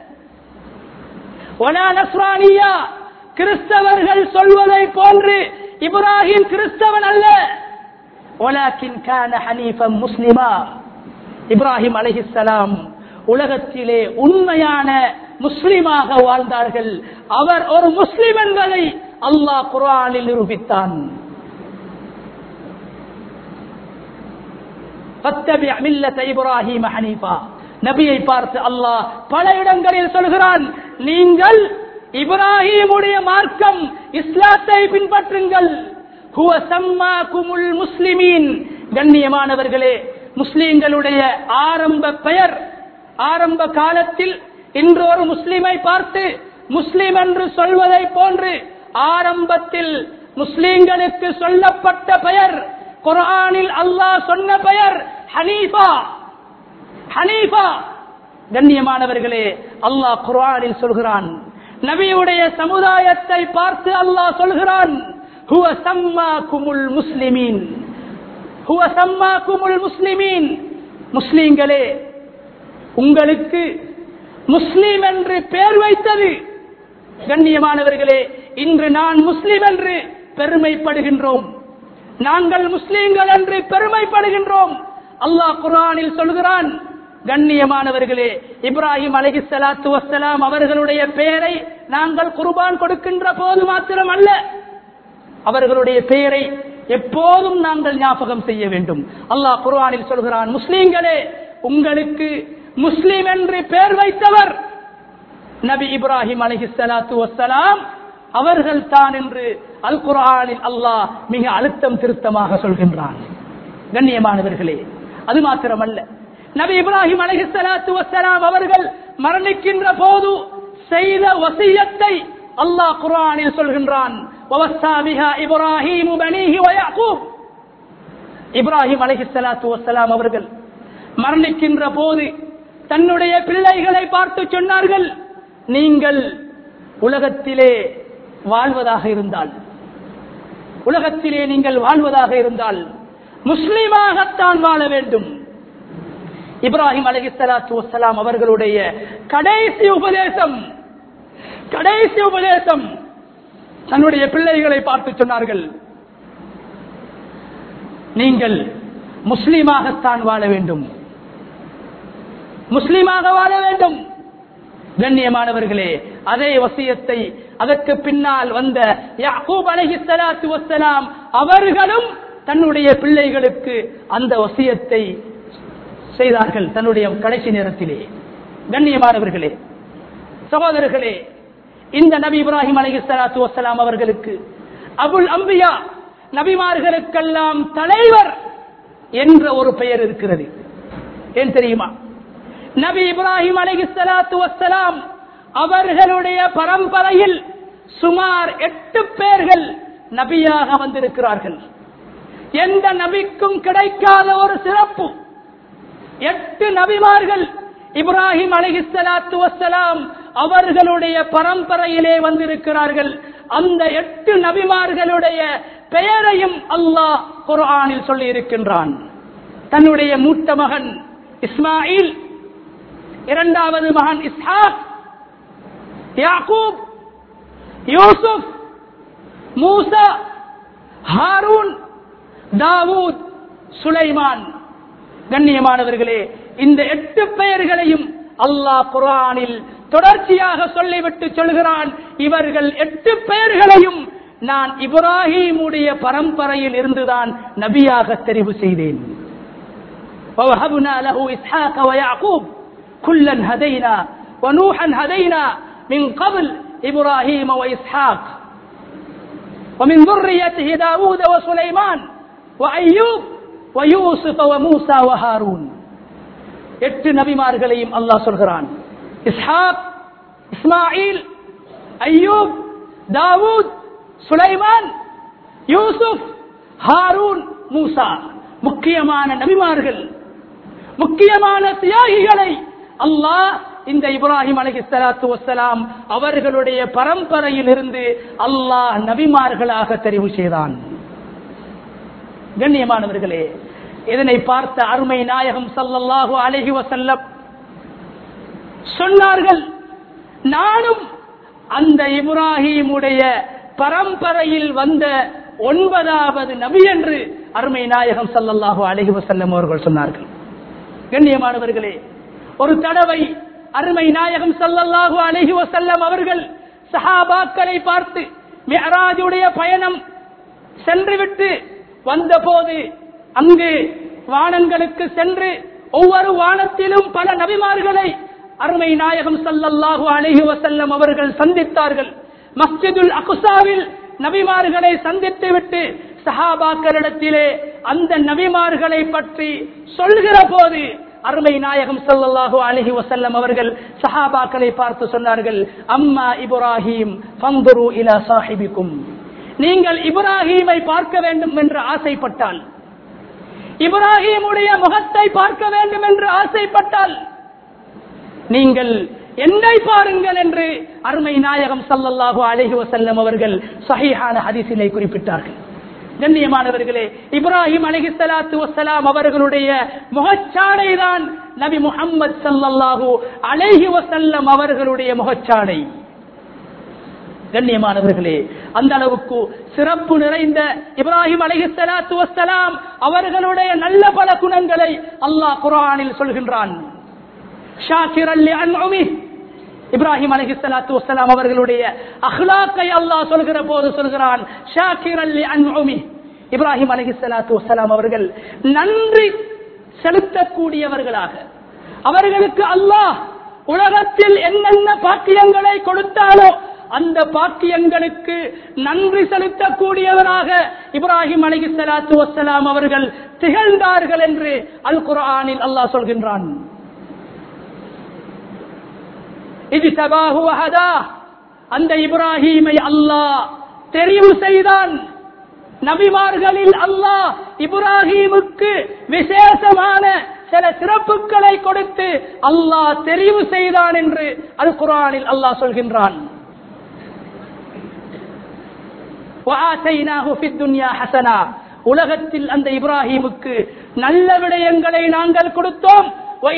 வலா நஸ்ரானியா கிறிஸ்தவர்கள் சொல்வதை போன்று இப்ராஹிம் கிறிஸ்தவன் அல்ல வலாக்கின் கான ஹனீஃபம் முஸ்லிமா இப்ராஹிம் அலைஹிஸ்ஸலாம் உலகத்திலே உண்மையான முஸ்லிமாக வாழ்ந்தார்கள் அவர் ஒரு முஸ்லிம் என்பதை அல்லாஹ் குர்ஆனில் நிரூபித்தான் فاتبع ملة إبراهيم حنيفا நபியை பார்த்து அல்லாஹ் பல இடங்களில் சொல்கிறான் நீங்கள் இப்ராஹிமுடைய மார்க்கம் இஸ்லாத்தை பின்பற்றுங்கள் ஹுவ சம்மாக்குமுல் முஸ்லிமீன் கண்ணியமானவர்களே முஸ்லிம்களுடைய ஆரம்ப பெயர் ஆரம்ப காலத்தில் இன்று ஒரு முஸ்லிமை பார்த்து முஸ்லிம் என்று சொல்வதை போன்று ஆரம்பத்தில் முஸ்லிம்களுக்கு சொல்லப்பட்ட பெயர் குர்ஆனில் அல்லாஹ் சொன்ன பெயர் ஹனீஃபா ஹனீஃபா கண்ணியமானவர்களே அல்லாஹ் குர்ஆனில் சொல்கிறான் நபியுடைய சமுதாயத்தை பார்த்து அல்லாஹ் சொல்கிறான் ஹுவ சம்மாக்குமுல் முஸ்லிமீன் ஹுவ சம்மாக்குமுல் முஸ்லிமீன் முஸ்லிம்களே உங்களுக்கு முஸ்லிம் என்று பெயர் வைத்தது கண்ணியமானவர்களே இன்று நான் முஸ்லிம் என்று பெருமைப்படுகின்றோம் நாங்கள் முஸ்லிம்கள் என்று பெருமைப்படுகின்றோம் அல்லாஹ் குர்ஆனில் சொல்கிறான் கண்ணியமானவர்களே இப்ராஹிம் அலஹி சலாத்து வசலாம் அவர்களுடைய பெயரை நாங்கள் குர்பான் கொடுக்கின்ற போது மாத்திரம் அல்ல அவர்களுடைய பெயரை எப்போதும் நாங்கள் ஞாபகம் செய்ய வேண்டும் அல்லாஹ் குர்ஆனில் சொல்கிறான் முஸ்லீம்களே உங்களுக்கு முஸ்லிம் என்று பெயர் வைத்தவர் நபி இப்ராஹிம் அலஹி சலாத்து வசலாம் அவர்கள் தான் என்று அல் குர்ஆனில் அல்லாஹ் மிக அழுத்தம் திருத்தமாக சொல்கின்றான் கண்ணியமானவர்களே அது மாத்திரமல்ல நபி இப்ராஹிம் அலைஹிஸ்ஸலாத்து வஸ்ஸலாம் அவர்கள் மரணிக்கின்ற போது செய்த வசியத்தை அல்லாஹ் குர்ஆனில் சொல்கின்றான் வவஸ்ஸா பிஹா இப்ராஹீமு பனீஹி வ யாக்கூப் இப்ராஹிம் அலைஹிஸ்ஸலாத்து வஸ்ஸலாம் அவர்கள் மரணிக்கின்ற போது தன்னுடைய பிள்ளைகளை பார்த்து சொன்னார்கள் நீங்கள் உலகத்திலே வாழ்வதாக இருந்தால் உலகத்திலே நீங்கள் வாழ்வதாக இருந்தால் முஸ்லிமாகத்தான் வாழ வேண்டும் இப்ராஹிம் அலஹிஸ்லாத்து வசலாம் அவர்களுடைய கடைசி உபதேசம் கடைசி உபதேசம் தன்னுடைய பிள்ளைகளை பார்த்து சொன்னார்கள் நீங்கள் முஸ்லிமாகத்தான் வாழ வேண்டும் முஸ்லிமாக வாழ வேண்டும் கண்ணியமானவர்களே அதே வசியத்தை அதற்கு பின்னால் வந்த யாக்கூப் அலஹிஸ்லாத்து வசலாம் அவர்களும் தன்னுடைய பிள்ளைகளுக்கு அந்த வசியத்தை செய்தார்கள் தன்னுடைய கடைசி நேரத்திலே கண்ணியமானவர்களே சகோதரர்களே இந்த நபி இப்ராஹிம் அலி சலாத்து வசலாம் அவர்களுக்கு அபுல் அம்பியா நபிமார்களுக்கெல்லாம் தலைவர் என்ற ஒரு பெயர் இருக்கிறது ஏன் தெரியுமா நபி இப்ராஹிம் அலி சலாத்து வசலாம் அவர்களுடைய பரம்பரையில் சுமார் எட்டு பேர்கள் நபியாக வந்திருக்கிறார்கள் எந்த நபிக்கும் கிடைக்காத ஒரு சிறப்பு எட்டு நபிமார்கள் இப்ராஹிம் அலிஹிஸ்லாத்து வசலாம் அவர்களுடைய பரம்பரையிலே வந்திருக்கிறார்கள் அந்த எட்டு நபிமார்களுடைய பெயரையும் அல்லாஹ் குர்ஆனில் சொல்லி இருக்கின்றான் தன்னுடைய மூத்த மகன் இஸ்மாயில் இரண்டாவது மகன் இஸ்ஹாக் யாக்கூப் யூசுப் மூசா ஹாரூன் தாவூத் சுலைமான் கண்ணியமானவர்களே இந்த எட்டு பெயர்களையும் அல்லாஹ் குர்ஆனில் தொடர்ச்சியாக சொல்லிவிட்டு சொல்கிறான் இவர்கள் எட்டு பெயர்களையும் நான் இப்ராஹிமுடைய பரம்பரையில் இருந்துதான் நபியாக தெரிவு செய்தேன் ووهبنا له إسحاق ويعقوب كلا هدينا ونوحا هدينا من قبل إبراهيم وإسحاق ومن ذريته داود وسليمان وأيوب ويوسف وموسى وهارون எட்டு நபிமார்களையும் அல்லாஹ் சொல்கிறான் இஸ்ஹாக் இஸ்மாயில் ஐயூப் தாவூத் சுலைமான் யூசுப் ஹாரூன் மூசா முக்கியமான நபிமார்கள் முக்கியமான தியாகிகளை அல்லாஹ் இந்த இப்ராஹிம் அலஹி சலாத்து வசலாம் அவர்களுடைய பரம்பரையில் இருந்து அல்லாஹ் நபிமார்களாக தெரிவு செய்தான் கண்ணியமானவர்களே இதனை பார்த்த அருமை நாயகம் சல்லல்லாஹு அலஹி வசல்லம் சொன்னார்கள் நானும் அந்த இப்ராஹிமுடைய பரம்பரையில் வந்த ஒன்பதாவது நபி என்று அருமை நாயகம் சல்லல்லாஹு அலஹி வசல்லம் அவர்கள் சொன்னார்கள் கண்ணியமானவர்களே ஒரு தடவை அருமை நாயகம் சல்லல்லாஹு அலஹி வசல்லம் அவர்கள் சஹாபாக்களை பார்த்து மியராஜுடைய பயணம் சென்றுவிட்டு வந்தபோது அங்கு வானங்களுக்கு சென்று ஒவ்வொரு வானத்திலும் பல நபிமார்களை அருமை நாயகம் சல்லல்லாஹு அலஹி வசல்லம் அவர்கள் சந்தித்தார்கள் மஸ்ஜிதுல் அகுசாவில் நபிமார்களை சந்தித்து விட்டு சஹாபாக்களிடத்திலே அந்த நபிமார்களை பற்றி சொல்கிற போது அருமை நாயகம் சல்லல்லாஹு அலஹி வசல்லம் அவர்கள் சஹாபாக்களை பார்த்து சொன்னார்கள் அம்மா இப்ராஹிம் பந்துரு இலா சாஹிபிக்கும் நீங்கள் இப்ராஹீமை பார்க்க வேண்டும் என்று ஆசைப்பட்டால் இப்ராஹிமுடைய முகத்தை பார்க்க வேண்டும் என்று ஆசைப்பட்டால் நீங்கள் என்னை பாருங்கள் என்று அருமை நாயகம் சல்லல்லாஹு அலஹி வசல்லம் அவர்கள் சஹீஹான ஹதீஸிலே குறிப்பிட்டார்கள் கண்ணியமானவர்களே இப்ராஹிம் அலஹி சலாத்து வசலாம் அவர்களுடைய முகச்சாடை தான் நபி முகம்மது சல்லல்லாஹு அலஹி வசல்லம் அவர்களுடைய முகச்சாடை கண்ணியமானவர்களே அந்த அளவுக்கு சிறப்பு நிறைந்த இப்ராஹிம் அலஹி சலாத்து வசலாம் அவர்களுடைய நல்ல பல குணங்களை அல்லாஹ் குரானில் சொல்கின்றான் இப்ராஹிம் அலஹி சலாத்து வசலாம் அவர்களுடைய அஹ்லாக்கை அல்லாஹ் சொல்கிற போது சொல்கிறான் ஷாக்கிர் அல்லி அன்உமி இப்ராஹிம் அலஹி சலாத்து வசலாம் அவர்கள் நன்றி செலுத்தக்கூடியவர்களாக அவர்களுக்கு அல்லாஹ் உலகத்தில் என்னென்ன பாக்கியங்களை கொடுத்தாலோ அந்த பாக்கியங்களுக்கு நன்றி செலுத்தக்கூடியவராக இப்ராஹிம் அலஹி சலாத்து வசலாம் அவர்கள் திகழ்ந்தார்கள் என்று அல் குரானில் அல்லாஹ் சொல்கின்றான் அந்த இப்ராஹீமை அல்லாஹ் தெரிவு செய்தான் நபிமார்களில் அல்லாஹ் இப்ராஹீமுக்கு விசேஷமான சில சிறப்புகளை கொடுத்து அல்லாஹ் தெரிவு செய்தான் என்று அல் குரானில் அல்லாஹ் சொல்கின்றான் உலகத்தில் அந்த இப்ராஹிமுக்கு நல்ல விடயங்களை நாங்கள் கொடுத்தோம்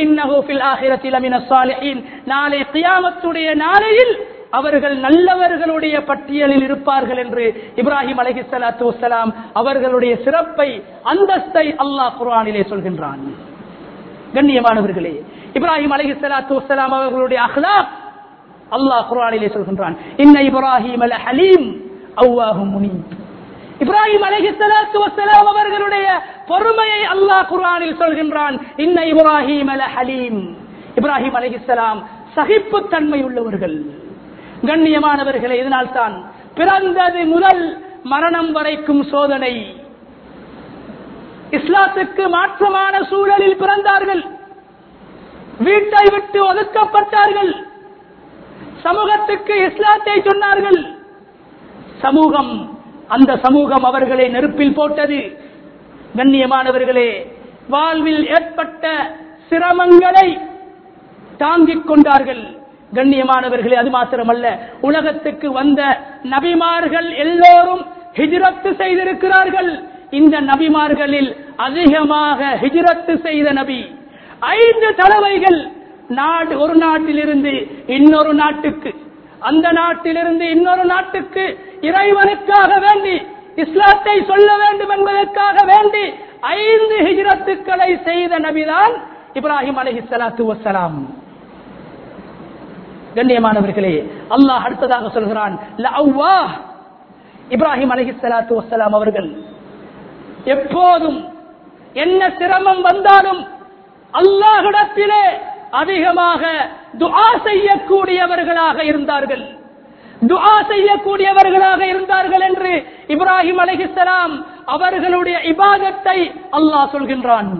நாளை கியாமத்துடைய நாளையில் அவர்கள் நல்லவர்களுடைய பட்டியலில் இருப்பார்கள் என்று இப்ராஹிம் அலஹி சலாத்து வலாம் அவர்களுடைய சிறப்பை அந்தஸ்தை அல்லாஹ் குர்ஆனிலே சொல்கின்றான் கண்ணியமானவர்களே இப்ராஹிம் அலஹி சலாத்து வலாம் அவர்களுடைய அஹ்லாக் அல்லாஹ் குர்ஆனிலே சொல்கின்றான் இன்ன இப்ராஹிம் அல ஹலீம் அவ்வாஹும் முனீப் இப்ராஹிம் அலஹி சலாத்து வசலாம் அவர்களுடைய பொறுமையை அல்லாஹ் குர்ஆனில் சொல்கின்றான் இன்ன இப்ராஹிம் அல ஹலீம் இப்ராஹிம் அலஹிசலாம் சகிப்புத்தன்மை உள்ளவர்கள் கண்ணியமானவர்களே இதனால் தான் பிறந்தது முதல் மரணம் வரைக்கும் சோதனை இஸ்லாத்துக்கு மாற்றமான சூழலில் பிறந்தார்கள் வீட்டை விட்டு ஒதுக்கப்பட்டார்கள் சமூகத்துக்கு இஸ்லாத்தை சொன்னார்கள் சமூகம் அந்த சமூகம் அவர்களை நெருப்பில் போட்டது கண்ணியமானவர்களே வாழ்வில் ஏற்பட்ட சிரமங்களை தாங்கிக் கொண்டார்கள் கண்ணியமானவர்களே அது மாத்திரமல்ல உலகத்துக்கு வந்த நபிமார்கள் எல்லோரும் ஹிஜ்ரத்து செய்திருக்கிறார்கள் இந்த நபிமார்களில் அதிகமாக ஹிஜ்ரத்து செய்த நபி ஐந்து தடவைகள் நாடு ஒரு நாட்டிலிருந்து இன்னொரு நாட்டுக்கு அந்த நாட்டிலிருந்து இன்னொரு நாட்டுக்கு இறைவனுக்காக வேண்டி இஸ்லாத்தை சொல்ல வேண்டும் என்பதற்காக வேண்டி ஐந்து ஹிஜ்ரத்துக்களை செய்த நபிதான் இப்ராஹிம் அலஹி சலாத்து வசலாம் கண்ணியமானவர்களே அல்லாஹ் அடுத்ததாக சொல்கிறான் லஅவ்வாஹ். இப்ராஹிம் அலஹி சலாத்து வசலாம் அவர்கள் எப்போதும் என்ன சிரமம் வந்தாலும் அல்லாஹிடத்திலே அதிகமாக துஆ செய்யக்கூடியவர்களாக இருந்தார்கள் துஆ செய்யக்கூடியவர்களாக இருந்தார்கள் என்று இப்ராஹிம் அலைஹிஸ்ஸலாம் அவர்களுடைய இபாதத்தை அல்லாஹ் சொல்கின்றான்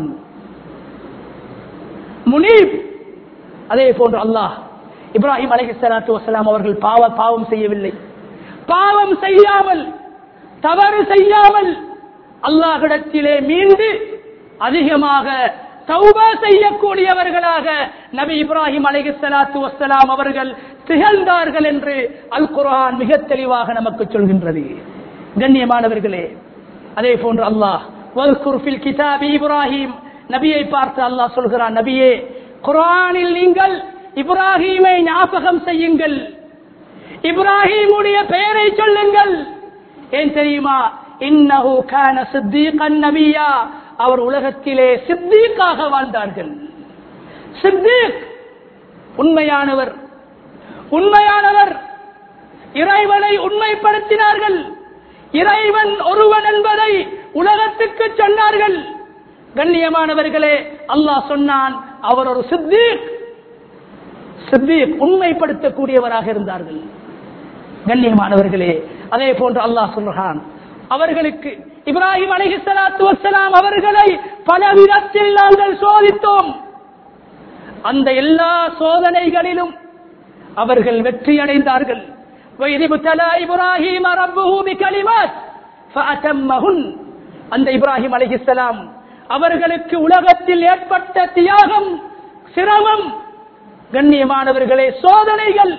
முனீப் அதே போன்று அல்லாஹ் இப்ராஹிம் அலைஹிஸ்ஸலாத்து வஸலாம் அவர்கள் பாவ பாவம் செய்யவில்லை பாவம் செய்யாமல் தவறு செய்யாமல் அல்லாஹிடத்திலே மீண்டு அதிகமாக தௌபா செய்யக்கூடியவர்களாக நபி இப்ராஹிம் அலைஹிஸ்ஸலாத்து வஸ்ஸலாம் அவர்கள் திகழ்ந்தார்கள் என்று அல் குர்ஆன் மிக தெளிவாக நமக்கு சொல்கின்றது கண்ணியமானவர்களே அதே போன்று அல்லாஹ் வல்குர் ஃபில் கிதாபி இப்ராஹிம் நபியை பார்த்து அல்லாஹ் சொல்கிறான் நபியே குர்ஆனில் நீங்கள் இப்ராஹீமை ஞாபகம் செய்யுங்கள் இப்ராஹிமுடைய பெயரை சொல்லுங்கள் ஏன் தெரியுமா இன்னஹு கான சித்தீகன் நபியா அவர் உலகத்திலே சித்தீக்காக வாழ்ந்தார்கள் சித்தீக் உண்மையானவர் உண்மையானவர் இறைவனை உண்மைப்படுத்தினார்கள் இறைவன் ஒருவன் என்பதை உலகத்துக்கு சொன்னார்கள் கண்ணியமானவர்களே அல்லாஹ் சொன்னான் அவர் ஒரு சித்தீக் சித்தீக் உண்மைப்படுத்தக்கூடியவராக இருந்தார்கள் கண்ணியமானவர்களே அதே போன்று அல்லாஹ் சொல்றான் அவர்களுக்கு இப்ராஹிம் அலைஹிஸ்ஸலாத்து வஸ்ஸலாம் அவர்களை பல விதத்தில் நாங்கள் சோதித்தோம் அந்த எல்லா சோதனைகளிலும் அவர்கள் வெற்றி அடைந்தார்கள் وَإِذِ ابْتَلَى إِبْرَاهِيمَ رَبُّهُ بِكَلِمَاتٍ فَأَتَمَّهُنَّ அந்த இப்ராஹிம் அலைஹிஸ்ஸலாம் அவர்களுக்கு உலகத்தில் ஏற்பட்ட தியாகம் சிரமம் கண்ணியமானவர்களே சோதனைகள்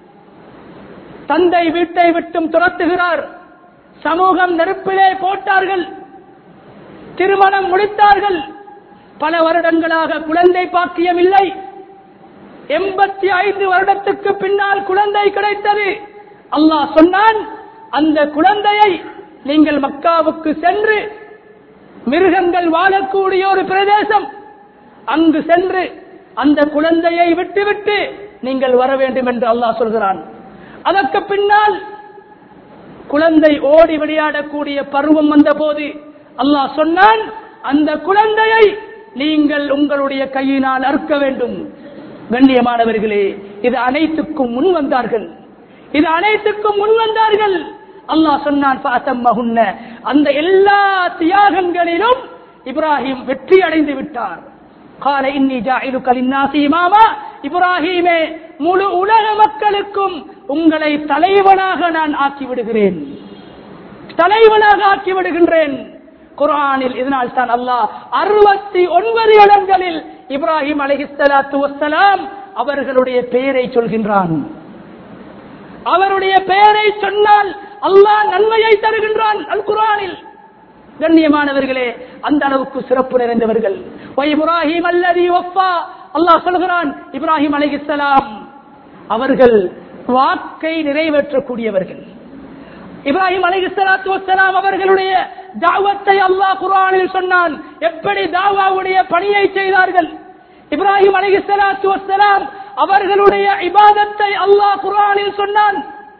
தந்தை வீட்டை விட்டும் துரத்துகிறார் சமூகம் நெருப்பிலே போட்டார்கள் திருமணம் முடித்தார்கள் பல வருடங்களாக குழந்தை பாக்கியம் இல்லை எண்பத்தி ஐந்து வருடத்துக்கு பின்னால் குழந்தை கிடைத்தது அல்லாஹ் சொன்னான் அந்த குழந்தையை நீங்கள் மக்காவுக்கு சென்று மிருகங்கள் வாழக்கூடிய ஒரு பிரதேசம் அங்கு சென்று அந்த குழந்தையை விட்டுவிட்டு நீங்கள் வர வேண்டும் என்று அல்லாஹ் சொல்கிறான் அதற்கு பின்னால் குழந்தை ஓடி விளையாடக்கூடிய பருவம் வந்த போது அல்லாஹ் சொன்னான் அந்த குழந்தையை நீங்கள் உங்களுடைய கையினால் அறுக்க வேண்டும் கண்ணியமானவர்களே இது அனைத்துக்கும் முன் வந்தார்கள் இது அனைத்துக்கும் முன் வந்தார்கள் அல்லாஹ் சொன்னான் "ஃபஅத்தம்மஹுன்ன." அந்த எல்லா தியாகங்களிலும் இப்ராஹிம் வெற்றி அடைந்து விட்டார் கால இன்னி ஜாயிலுக்க லின்னாசி இமாமா இப்ராஹிமே முழு உலக மக்களுக்கும் உங்களை தலைவனாக நான் ஆக்கி விடுகிறேன் தலைவனாக ஆக்கி விடுகின்றேன் குர்ஆனில் இதனால் தான் அல்லாஹ் அறுபத்தி ஒன்பது இடங்களில் இப்ராஹிம் அலைஹிஸ்ஸலாத்து வஸ்ஸலாம் அவர்களுடைய பெயரை சொல்கின்றான் அவருடைய பெயரை சொன்னால் அல்லாஹ் நன்மையை தருகின்றான் அல் குர்ஆனில் கண்ணியமானவர்களே அந்த அளவுக்கு சிறப்பு நிறைந்தவர்கள் "வ இப்ராஹிம் அல்லதி வஃபா அல்லாஹ் சொல்கிறான் இப்ராஹிம் அலைஹிஸ்ஸலாம் அவர்கள் வாக்கை நிறைவேற்றக்கூடியவர்கள் இப்ராஹிம் அலைஹிஸ்ஸலாத்து வஸ்ஸலாம் அவர்களுடைய தாவத்தை அல்லாஹ் குர்ஆனில் சொன்னான் எப்படி தாவாவுடைய பணியை செய்தார்கள் இப்ராஹிம் அலைஹிஸ்ஸலாத்து வஸ்ஸலாம் அவர்களுடைய இபாதத்தை அல்லாஹ் குர்ஆனில் சொன்னான்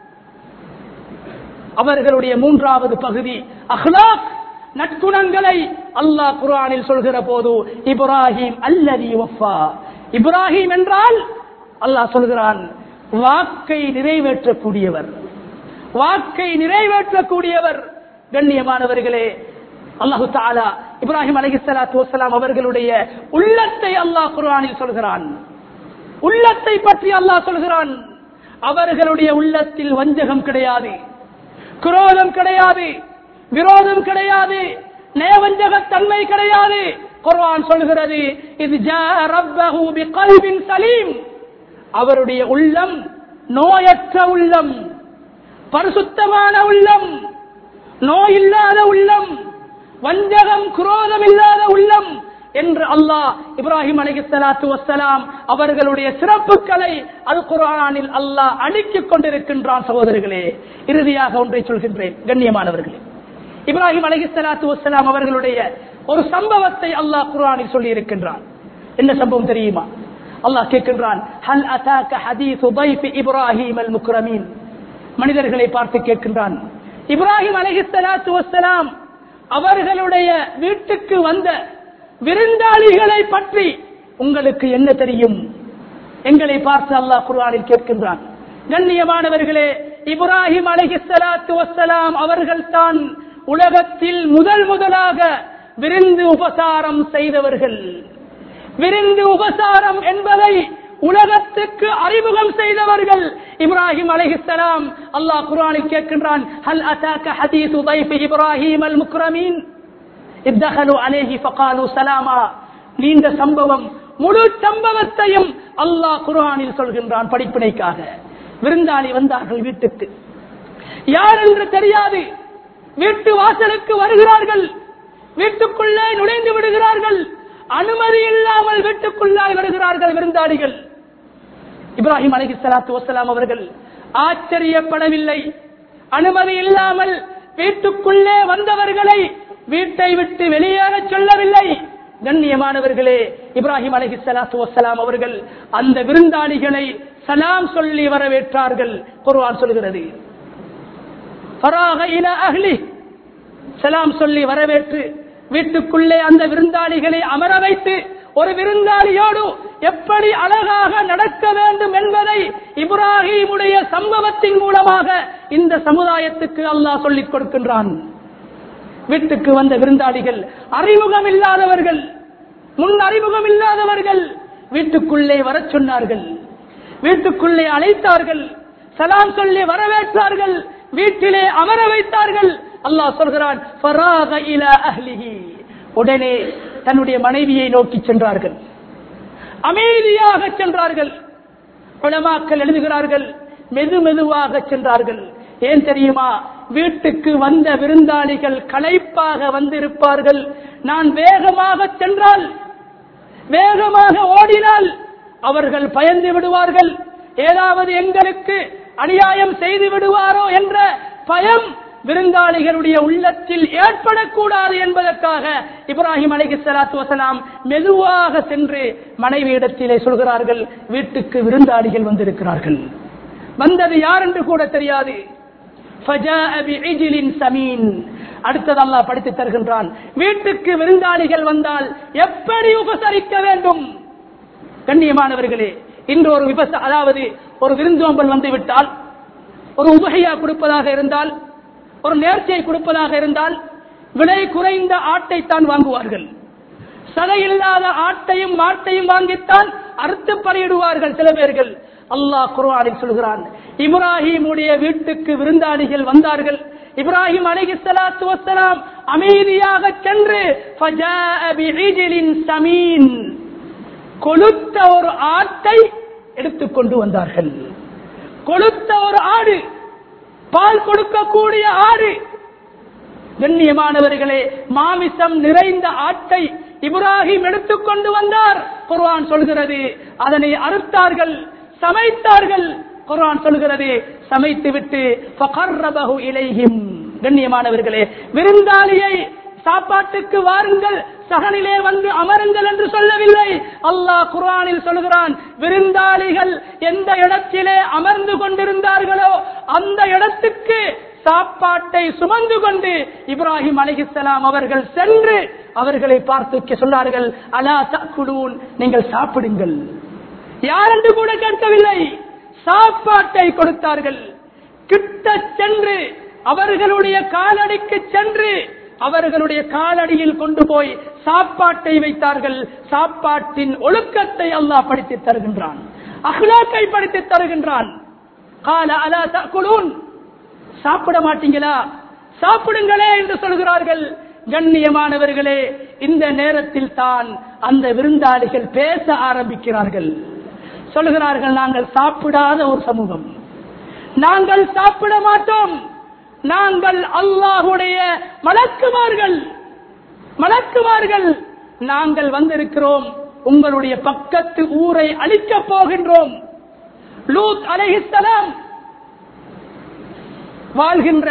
அவர்களுடைய மூன்றாவது பகுதி அஹ்லாக் நற்குணங்களை அல்லாஹ் குர்ஆனில் சொல்கிற போது இப்ராஹிம் அல்லதி வஃபா இப்ராஹிம் என்றால் அல்லாஹ் சொல்கிறான் வாக்கை நிறைவேற்றக்கூடியவர் வாக்கை நிறைவேற்றக்கூடியவர் கண்ணியமானவர்களே அல்லாஹு தாலா இப்ராஹிம் அலைஹிஸ்ஸலாத்து வஸ்ஸலாம் அவர்களுடைய உள்ளத்தை அல்லாஹ் குர்ஆனில் சொல்கிறான் உள்ளத்தை பற்றி அல்லாஹ் சொல்கிறான் அவர்களுடைய உள்ளத்தில் வஞ்சகம் கிடையாது குரோதம் கிடையாது விரோதம் கிடையாது நேவஞ்சகத்தன்மை கிடையாது குர்ஆன் சொல்கிறது இது ஜா ரப்பஹு பிகல்பின் சலீம் அவருடைய உள்ளம் நோயற்ற உள்ளம் பரிசுத்தமான உள்ளம் நோயில்லாத உள்ளம் வஞ்சகம் குரோதம் இல்லாத உள்ளம் என்று அல்லாஹ் இப்ராஹிம் அலிகலாத்து வசலாம் அவர்களுடைய சிறப்புகளை அல் குரானில் அல்லாஹ் அடுக்கிக் கொண்டிருக்கின்றான் சகோதரர்களே இறுதியாக ஒன்றை சொல்கின்றேன் கண்ணியமானவர்களே இப்ராஹிம் அலிகலாத்து வசலாம் அவர்களுடைய ஒரு சம்பவத்தை அல்லாஹ் குரானில் சொல்லி இருக்கின்றான் என்ன சம்பவம் தெரியுமா அல்லாஹ் கேட்கின்றான் ஹல் அதாக்க ஹதீசு ضيف இப்ராஹிம் அல் முக்ரமீன் மனிதர்களை பார்த்து கேட்கின்றான் இப்ராஹிம் அலைஹிஸ்ஸலாத்து வஸ்ஸலாம் அவர்களுடைய வீட்டுக்கு வந்த விருந்தாளிகளை பற்றி உங்களுக்கு என்ன தெரியும் எங்களை பார்த்து அல்லாஹ் குர்ஆனில் கேட்கின்றான் கண்ணியமானவர்களே இப்ராஹிம் அலைஹிஸ்ஸலாத்து வஸ்ஸலாம் அவர்கள் தான் உலகத்தில் முதல் முதலாக விருந்து உபசாரம் செய்தவர்கள் விருந்து உபசாரம் என்பதை உலகத்துக்கு அறிமுகம் செய்தவர்கள் இப்ராஹிம் அலைஹிஸ்ஸலாம் அல்லாஹ் குர்ஆனில் கேட்கின்றான் ஹல் அதாக்க ஹதீசு ضيف இப்ராஹிம் அல் முக்ரமீன் இத்தகலு அலைஹி ஃபகாலு சலாமா நீண்ட சம்பவம் முழு சம்பவத்தையும் அல்லாஹ் குர்ஆனில் சொல்கின்றான் படிப்பினைக்காக விருந்தாளி வந்தார்கள் வீட்டுக்கு யார் என்று தெரியாது வீட்டு வாசலுக்கு வருகிறார்கள் வீட்டுக்குள்ளே நுழைந்து விடுகிறார்கள் அனுமதி இல்லாமல் வீட்டுக்குள்ளாய் வருகிறார்கள் விருந்தாளிகள் இப்ராஹிம் அலஹி சலாத்து வசலாம் அவர்கள் ஆச்சரியப்படவில்லை அனுமதி இல்லாமல் வீட்டுக்குள்ளே வந்தவர்களை வீட்டை விட்டு வெளியேற சொல்லவில்லை கண்ணியமானவர்களே இப்ராஹிம் அலஹி சலாத்து வசலாம் அவர்கள் அந்த விருந்தாளிகளை சலாம் சொல்லி வரவேற்றார்கள் குர்ஆன் சொல்கிறது ஃபராக இல அஹ்லி சலாம் சொல்லி வரவேற்று வீட்டுக்குள்ளே அந்த விருந்தாளிகளை அமர வைத்து ஒரு விருந்தாளியோடு எப்படி அழகாக நடக்க வேண்டும் என்பதை இப்ராஹிமுடைய சம்பவத்தின் மூலமாக இந்த சமுதாயத்துக்கு அல்லாஹ் சொல்லிக் கொடுக்கின்றான் வீட்டுக்கு வந்த விருந்தாளிகள் அறிமுகம் இல்லாதவர்கள் முன் அறிமுகம் இல்லாதவர்கள் வீட்டுக்குள்ளே வரச் சொன்னார்கள் வீட்டுக்குள்ளே அழைத்தார்கள் சலாம் சொல்லி வரவேற்றார்கள் வீட்டிலே அமர வைத்தார்கள் அல்லாஹ் சொல்கிறான் "ஃபராக இலா அஹ்லிஹி." உடனே தன்னுடைய மனைவியை நோக்கி சென்றார்கள் அமைதியாக சென்றார்கள் உலமாக்கள் எழுதுகிறார்கள் மெது மெதுவாக சென்றார்கள் ஏன் தெரியுமா வீட்டுக்கு வந்த விருந்தாளிகள் களைப்பாக வந்திருப்பார்கள் நான் வேகமாக சென்றால் வேகமாக ஓடினால் அவர்கள் பயந்து விடுவார்கள் ஏதாவது எங்களுக்கு அநியாயம் செய்து விடுவாரோ என்ற பயம் விருந்தாளிகளுடைய உள்ளத்தில் ஏற்படக்கூடாது என்பதற்காக இப்ராஹிம் அலைஹி ஸலாத்து வஸலாம் மெதுவாக சென்று மனைவியிடத்திலே சொல்கிறார்கள் வீட்டுக்கு விருந்தாளிகள் வந்திருக்கிறார்கள் வந்தது யார் என்று கூட தெரியாது فَجَاءَ بِعِجْلٍ سَمِينٍ அடுத்தது அல்லாஹ் படித்து தருகின்றான் வீட்டுக்கு விருந்தாளிகள் வந்தால் எப்படி உபசரிக்க வேண்டும் கண்ணியமானவர்களே இன்று ஒரு விபச அதாவது ஒரு விருந்தோம்பல் வந்து விட்டால் ஒரு உபகையா கொடுப்பதாக இருந்தால் ஒரு நேர்ச்சியை கொடுப்பதாக இருந்தால் விலை குறைந்த ஆட்டை தான் வாங்குவார்கள் சதையில்லாத ஆட்டையும் மாட்டையும் வாங்கித்தான் அறுத்து பறையிடுவார்கள் சில பேர்கள் அல்லாஹ் குர்ஆனில் சொல்கிறான் இப்ராஹிமுடைய வீட்டுக்கு விருந்தாளிகள் வந்தார்கள் இப்ராஹிம் அலைஹி ஸலாத்து வஸ்ஸலாம் அமைதியாக சென்று ஃபஜாஅ பிஇஜ்லின் சமீன் கொளுத்த ஒரு ஆட்டை எடுத்துக்கொண்டு வந்தார்கள் கொளுத்த ஒரு ஆடு பால் கொடுக்கக்கூடிய ஆடு கண்ணியமானவர்களே மாமிசம் நிறைந்த ஆட்டை இப்ராஹிம் எடுத்துக்கொண்டு வந்தார் குர்ஆன் சொல்கிறது அதனை அறுத்தார்கள் சமைத்தார்கள் குர்ஆன் சொல்கிறது சமைத்து விட்டு ஃபகர்ரபஹு இலைஹிம் கண்ணியமானவர்களே விருந்தாளியை சாப்பாட்டுக்கு வாருங்கள் சகனிலே வந்து அமருங்கள் என்று சொல்லவில்லை அல்லாஹ் குர்ஆனில் சொல்கிறான் விருந்தாளிகள் எந்த இடத்திலே அமர்ந்து கொண்டிருந்தார்களோ அந்த இடத்துக்கு சாப்பாட்டை சுமந்து கொண்டு இப்ராஹிம் அலிஹிஸ்லாம் அவர்கள் சென்று அவர்களை பார்த்து சொன்னார்கள் அலா தக்குலூன் நீங்கள் சாப்பிடுங்கள் யார் என்று கூட கேட்கவில்லை சாப்பாட்டை கொடுத்தார்கள் கிட்ட சென்று அவர்களுடைய காலடிக்கு சென்று அவர்களுடைய காலடியில் கொண்டு போய் சாப்பாட்டை வைத்தார்கள் சாப்பாட்டின் ஒழுக்கத்தை அல்லாஹ் படித்து தருகின்றான் அஹ்லாக்கை படித்து தருகின்றான் கால அலா தக்குலூன் சாப்பிட மாட்டீங்களா சாப்பிடுங்களே என்று சொல்கிறார்கள் கண்ணியமானவர்களே இந்த நேரத்தில் தான் அந்த விருந்தாளிகள் பேச ஆரம்பிக்கிறார்கள் சொல்கிறார்கள் நாங்கள் சாப்பிடாத ஒரு சமூகம் நாங்கள் சாப்பிட மாட்டோம் நாங்கள் அல்லாஹுடைய மலக்குமார்கள் மலக்குமார்கள் நாங்கள் வந்திருக்கிறோம் உங்களுடைய பக்கத்து ஊரை அழிக்கப் போகின்றோம் லூத் அலைஹிஸ்ஸலாம் வாழ்கின்ற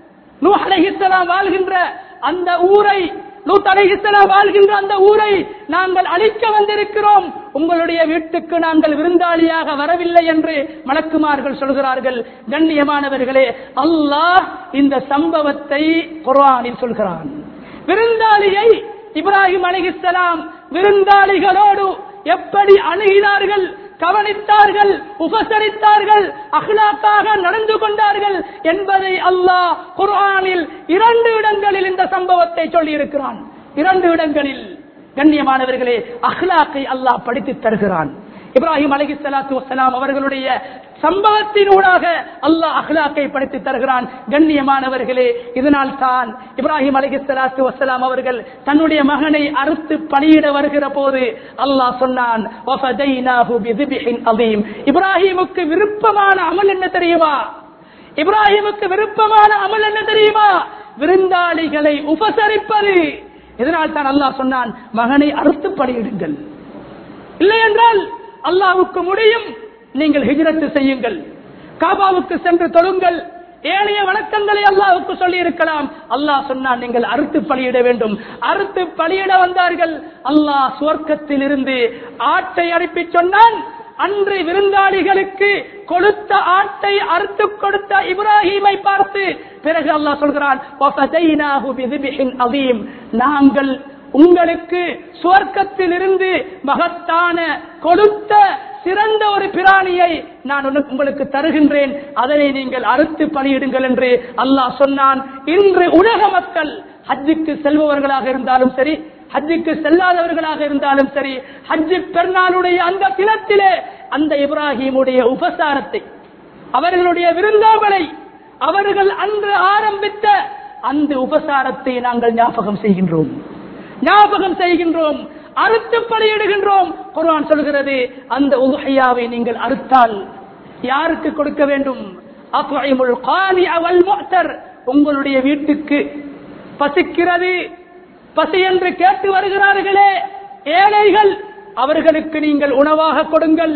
நூ அலைஹிஸ்ஸலாம் வாழ்கின்ற அந்த ஊரை லூத் அலைஹிஸ்ஸலாம் வாழ்கின்ற அந்த ஊரை நாங்கள் அழிக்க வந்திருக்கிறோம் உங்களுடைய வீட்டுக்கு நாங்கள் விருந்தாளியாக வரவில்லை என்று மலக்குமார்கள் சொல்கிறார்கள் கண்ணியமானவர்களே அல்லாஹ் இந்த சம்பவத்தை குர்ஆனில் சொல்கிறான் விருந்தாளியை இப்ராஹிம் அலைஹிஸ்ஸலாம் விருந்தாளிகளோடு எப்படி அணுகினார்கள் கவனித்தார்கள் உபசரித்தார்கள் அஹ்லாக்காக நடந்து கொண்டார்கள் என்பதை அல்லாஹ் குர்ஆனில் இரண்டு இடங்களில் இந்த சம்பவத்தை சொல்லி இருக்கிறான் இரண்டு இடங்களில் கண்ணியமானவர்களே அஹ்லாக்கை அல்லாஹ் படித்து தருகிறான் இப்ராஹிம் அலகி சலாத்து வசலாம் அவர்களுடைய சம்பவத்தினூடாக அல்லாஹ் அஹ்லாக்கை படித்து தருகிறான் கண்ணியமானவர்களே இதனால் தான் இப்ராஹிம் அலகி சலாத்து வசலாம் அவர்கள் தன்னுடைய மகனை அறுத்து பணியிட வருகிற போது அல்லாஹ் சொன்னான் "வஃபதைனாஹு பிதிபிஹின் அதீம்." இப்ராஹிமுக்கு விருப்பமான அமல் என்ன தெரியுமா இப்ராஹிமுக்கு விருப்பமான அமல் என்ன தெரியுமா விருந்தாளிகளை உபசரிப்பது இதனால் தான் அல்லாஹ் சொன்னான் மகனை அறுத்து பணியிடுங்கள் இல்லை என்றால் அல்லாவுக்கு முடியும் நீங்கள் ஹிஜ்ரத்து செய்யுங்கள் காபாவுக்கு சென்று தொழுங்கள் ஏழைய வணக்கங்களை அல்லாவுக்கு சொல்லி இருக்கலாம் அல்லாஹ் சொன்னான் நீங்கள் அறுத்து பலியிட வேண்டும் அறுத்து பலியிட வந்தார்கள் அல்லாஹ் சுவர்க்கத்தில் இருந்து ஆட்டை அனுப்பி சொன்னான் அன்று விருந்தாளிகளுக்கு கொடுத்த ஆட்டை அறுத்து கொடுத்த இப்ராஹீமை பார்த்து பிறகு அல்லாஹ் சொல்கிறான் "வஃபதைனாஹு பிதிபிஹின் அதீம்." நாங்கள் உங்களுக்கு சுவர்க்கத்தில் இருந்து மகத்தான கொடுத்த சிறந்த ஒரு பிராணியை நான் உனக்கு- உங்களுக்கு தருகின்றேன் அதனை நீங்கள் அறுத்து பலியிடுங்கள் என்று அல்லாஹ் சொன்னான் இன்று உலக மக்கள் ஹஜ்ஜுக்கு செல்பவர்களாக இருந்தாலும் சரி ஹஜ்ஜுக்கு செல்லாதவர்களாக இருந்தாலும் சரி ஹஜ்ஜு பெருநாளுடைய அந்த தினத்திலே அந்த இப்ராஹிமுடைய உபசாரத்தை அவர்களுடைய விருந்தோகளை அவர்கள் அன்று ஆரம்பித்த அந்த உபசாரத்தை நாங்கள் ஞாபகம் செய்கின்றோம் ஞாபகம் செய்கின்றோம் அறுத்து பலியிடுகின்றோம் குர்ஆன் சொல்கிறது அந்த உதுஹையாவை நீங்கள் அறுத்தால் யாருக்கு கொடுக்க வேண்டும் அத்வைமுல் காலி அவல் முஅ்தர் உங்களுடைய வீட்டுக்கு பசிக்கிறது பசி என்று கேட்டு வருகிறார்களே ஏழைகள் அவர்களுக்கு நீங்கள் உணவாக கொடுங்கள்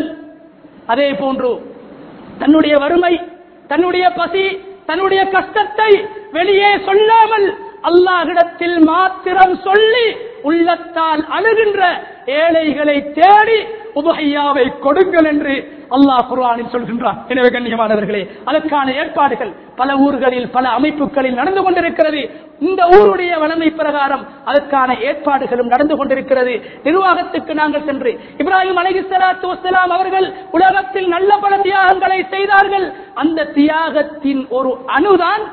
அதே போன்று தன்னுடைய வறுமை தன்னுடைய பசி தன்னுடைய கஷ்டத்தை வெளியே சொல்லாமல் அல்லாஹ்விடத்தில் மாத்திரம் சொல்லி உள்ளத்தால் அழுகின்ற ஏழைகளை தேடி உபஹையாவை கொடுங்கள் என்று அல்லாஹ் குர்ஆனில் சொல்கின்றான் எனவே கண்ணியமானவர்களே அதற்கான ஏற்பாடுகள் பல ஊர்களில் பல அமைப்புகளில் நடந்து கொண்டிருக்கிறது இந்த ஊருடைய வளமை பிரகாரம் அதற்கான ஏற்பாடுகளும் நடந்து கொண்டிருக்கிறது நிர்வாகத்துக்கு நாங்கள் சென்று இப்ராஹிம் அலைஹிஸ்ஸலாத்து வஸ்ஸலாம் அவர்கள் உலகத்தில் நல்ல பல தியாகங்களை செய்தார்கள் அந்த தியாகத்தின் ஒரு அணுதான்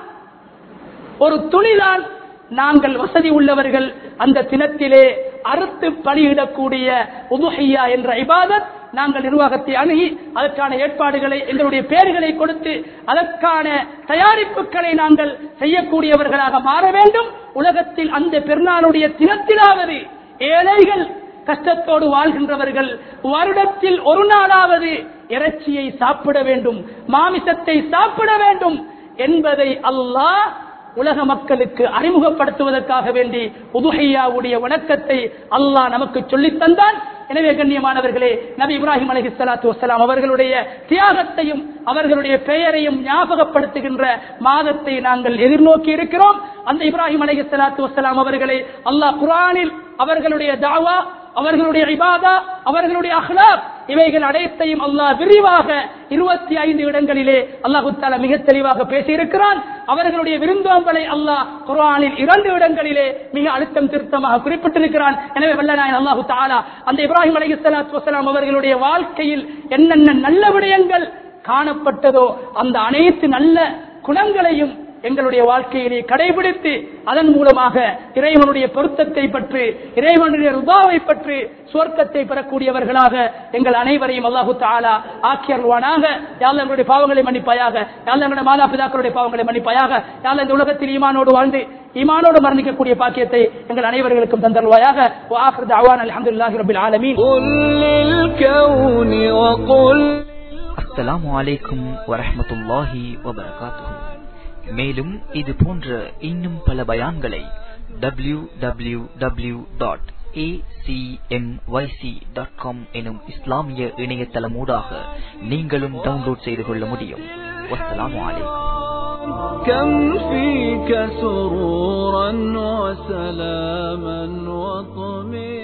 ஒரு துணிதான் நாங்கள் வசதி உள்ளவர்கள் அந்த தினத்திலே அறுத்து பலியிடக்கூடிய உதுஹையா என்ற இபாதத் நாங்கள் நிர்வாகத்தை அணுகி அதற்கான ஏற்பாடுகளை எங்களுடைய பெயர்களை கொடுத்து அதற்கான தயாரிப்புகளை நாங்கள் செய்யக்கூடியவர்களாக மாற வேண்டும் உலகத்தில் அந்த பெருநாளுடைய தினத்திலாவது ஏழைகள் கஷ்டத்தோடு வாழ்கின்றவர்கள் வருடத்தில் ஒரு நாளாவது இறைச்சியை சாப்பிட வேண்டும் மாமிசத்தை சாப்பிட வேண்டும் என்பதை அல்லாஹ் உலக மக்களுக்கு அறிமுகப்படுத்துவதற்காக வேண்டி உதுஹையாவுடைய வணக்கத்தை அல்லாஹ் நமக்கு சொல்லித் தந்தான் எனவே கண்ணியமானவர்களே நபி இப்ராஹிம் அலஹி சலாத்து வசலாம் அவர்களுடைய தியாகத்தையும் அவர்களுடைய பெயரையும் ஞாபகப்படுத்துகின்ற மாதத்தை நாங்கள் எதிர்நோக்கி இருக்கிறோம் அந்த இப்ராஹிம் அலஹி சலாத்து வசலாம் அவர்களை அல்லாஹ் குரானில் அவர்களுடைய தாவா அவர்களுடைய இபாதா அவர்களுடைய அஹ்லாக் இவைகள் அனைத்தையும் அல்லாஹ் விரிவாக இருபத்தி ஐந்து இடங்களிலே அல்லாஹு தாலா மிக தெளிவாக பேசியிருக்கிறான் அவர்களுடைய விருந்தோம்பலை அல்லாஹ் குர்ஆனில் இரண்டு இடங்களிலே மிக அழுத்தம் திருத்தமாக குறிப்பிட்டிருக்கிறான் எனவே வல்லநாயன் அல்லாஹு தாலா அந்த இப்ராஹிம் அலி சலாத்து வசலாம் அவர்களுடைய வாழ்க்கையில் என்னென்ன நல்ல விடயங்கள் காணப்பட்டதோ அந்த அனைத்து நல்ல குணங்களையும் எங்களுடைய வாழ்க்கையிலே கடைபிடித்து அதன் மூலமாக இறைவனுடைய பொருத்தத்தை பற்றி இறைவனுடைய ருபாவை பற்றி சுவர்க்கத்தை பெறக்கூடியவர்களாக எங்கள் அனைவரையும் அல்லாஹு தாலா ஆக்கியருவானாக யாழ் எங்களுடைய பாவங்களை மன்னிப்பாயாக யாழ் எங்களுடைய மாதா பிதாக்களுடைய பாவங்களை மன்னிப்பாயாக யாழ் இந்த உலகத்தில் ஈமானோடு வாழ்ந்து ஈமானோடு மரணிக்கக்கூடிய பாக்கியத்தை எங்கள் அனைவர்களுக்கும் தந்தருவாயாக அலமதுல்லாஹி ரபில் ஆலமீன் قل للكون وقل அஸ்ஸலாமு அலைக்கும் வரஹ்மத்துல்லாஹி வபரகாத்துஹு மேலும் இது போன்ற இன்னும் பல பயான்களை W W W dot dot com எனும் இஸ்லாமிய இணையதளமூடாக நீங்களும் டவுன்லோட் செய்து கொள்ள முடியும் வஸ்ஸலாமு அலைக்கும் كم فيك سرورا وسلاما وطمئنا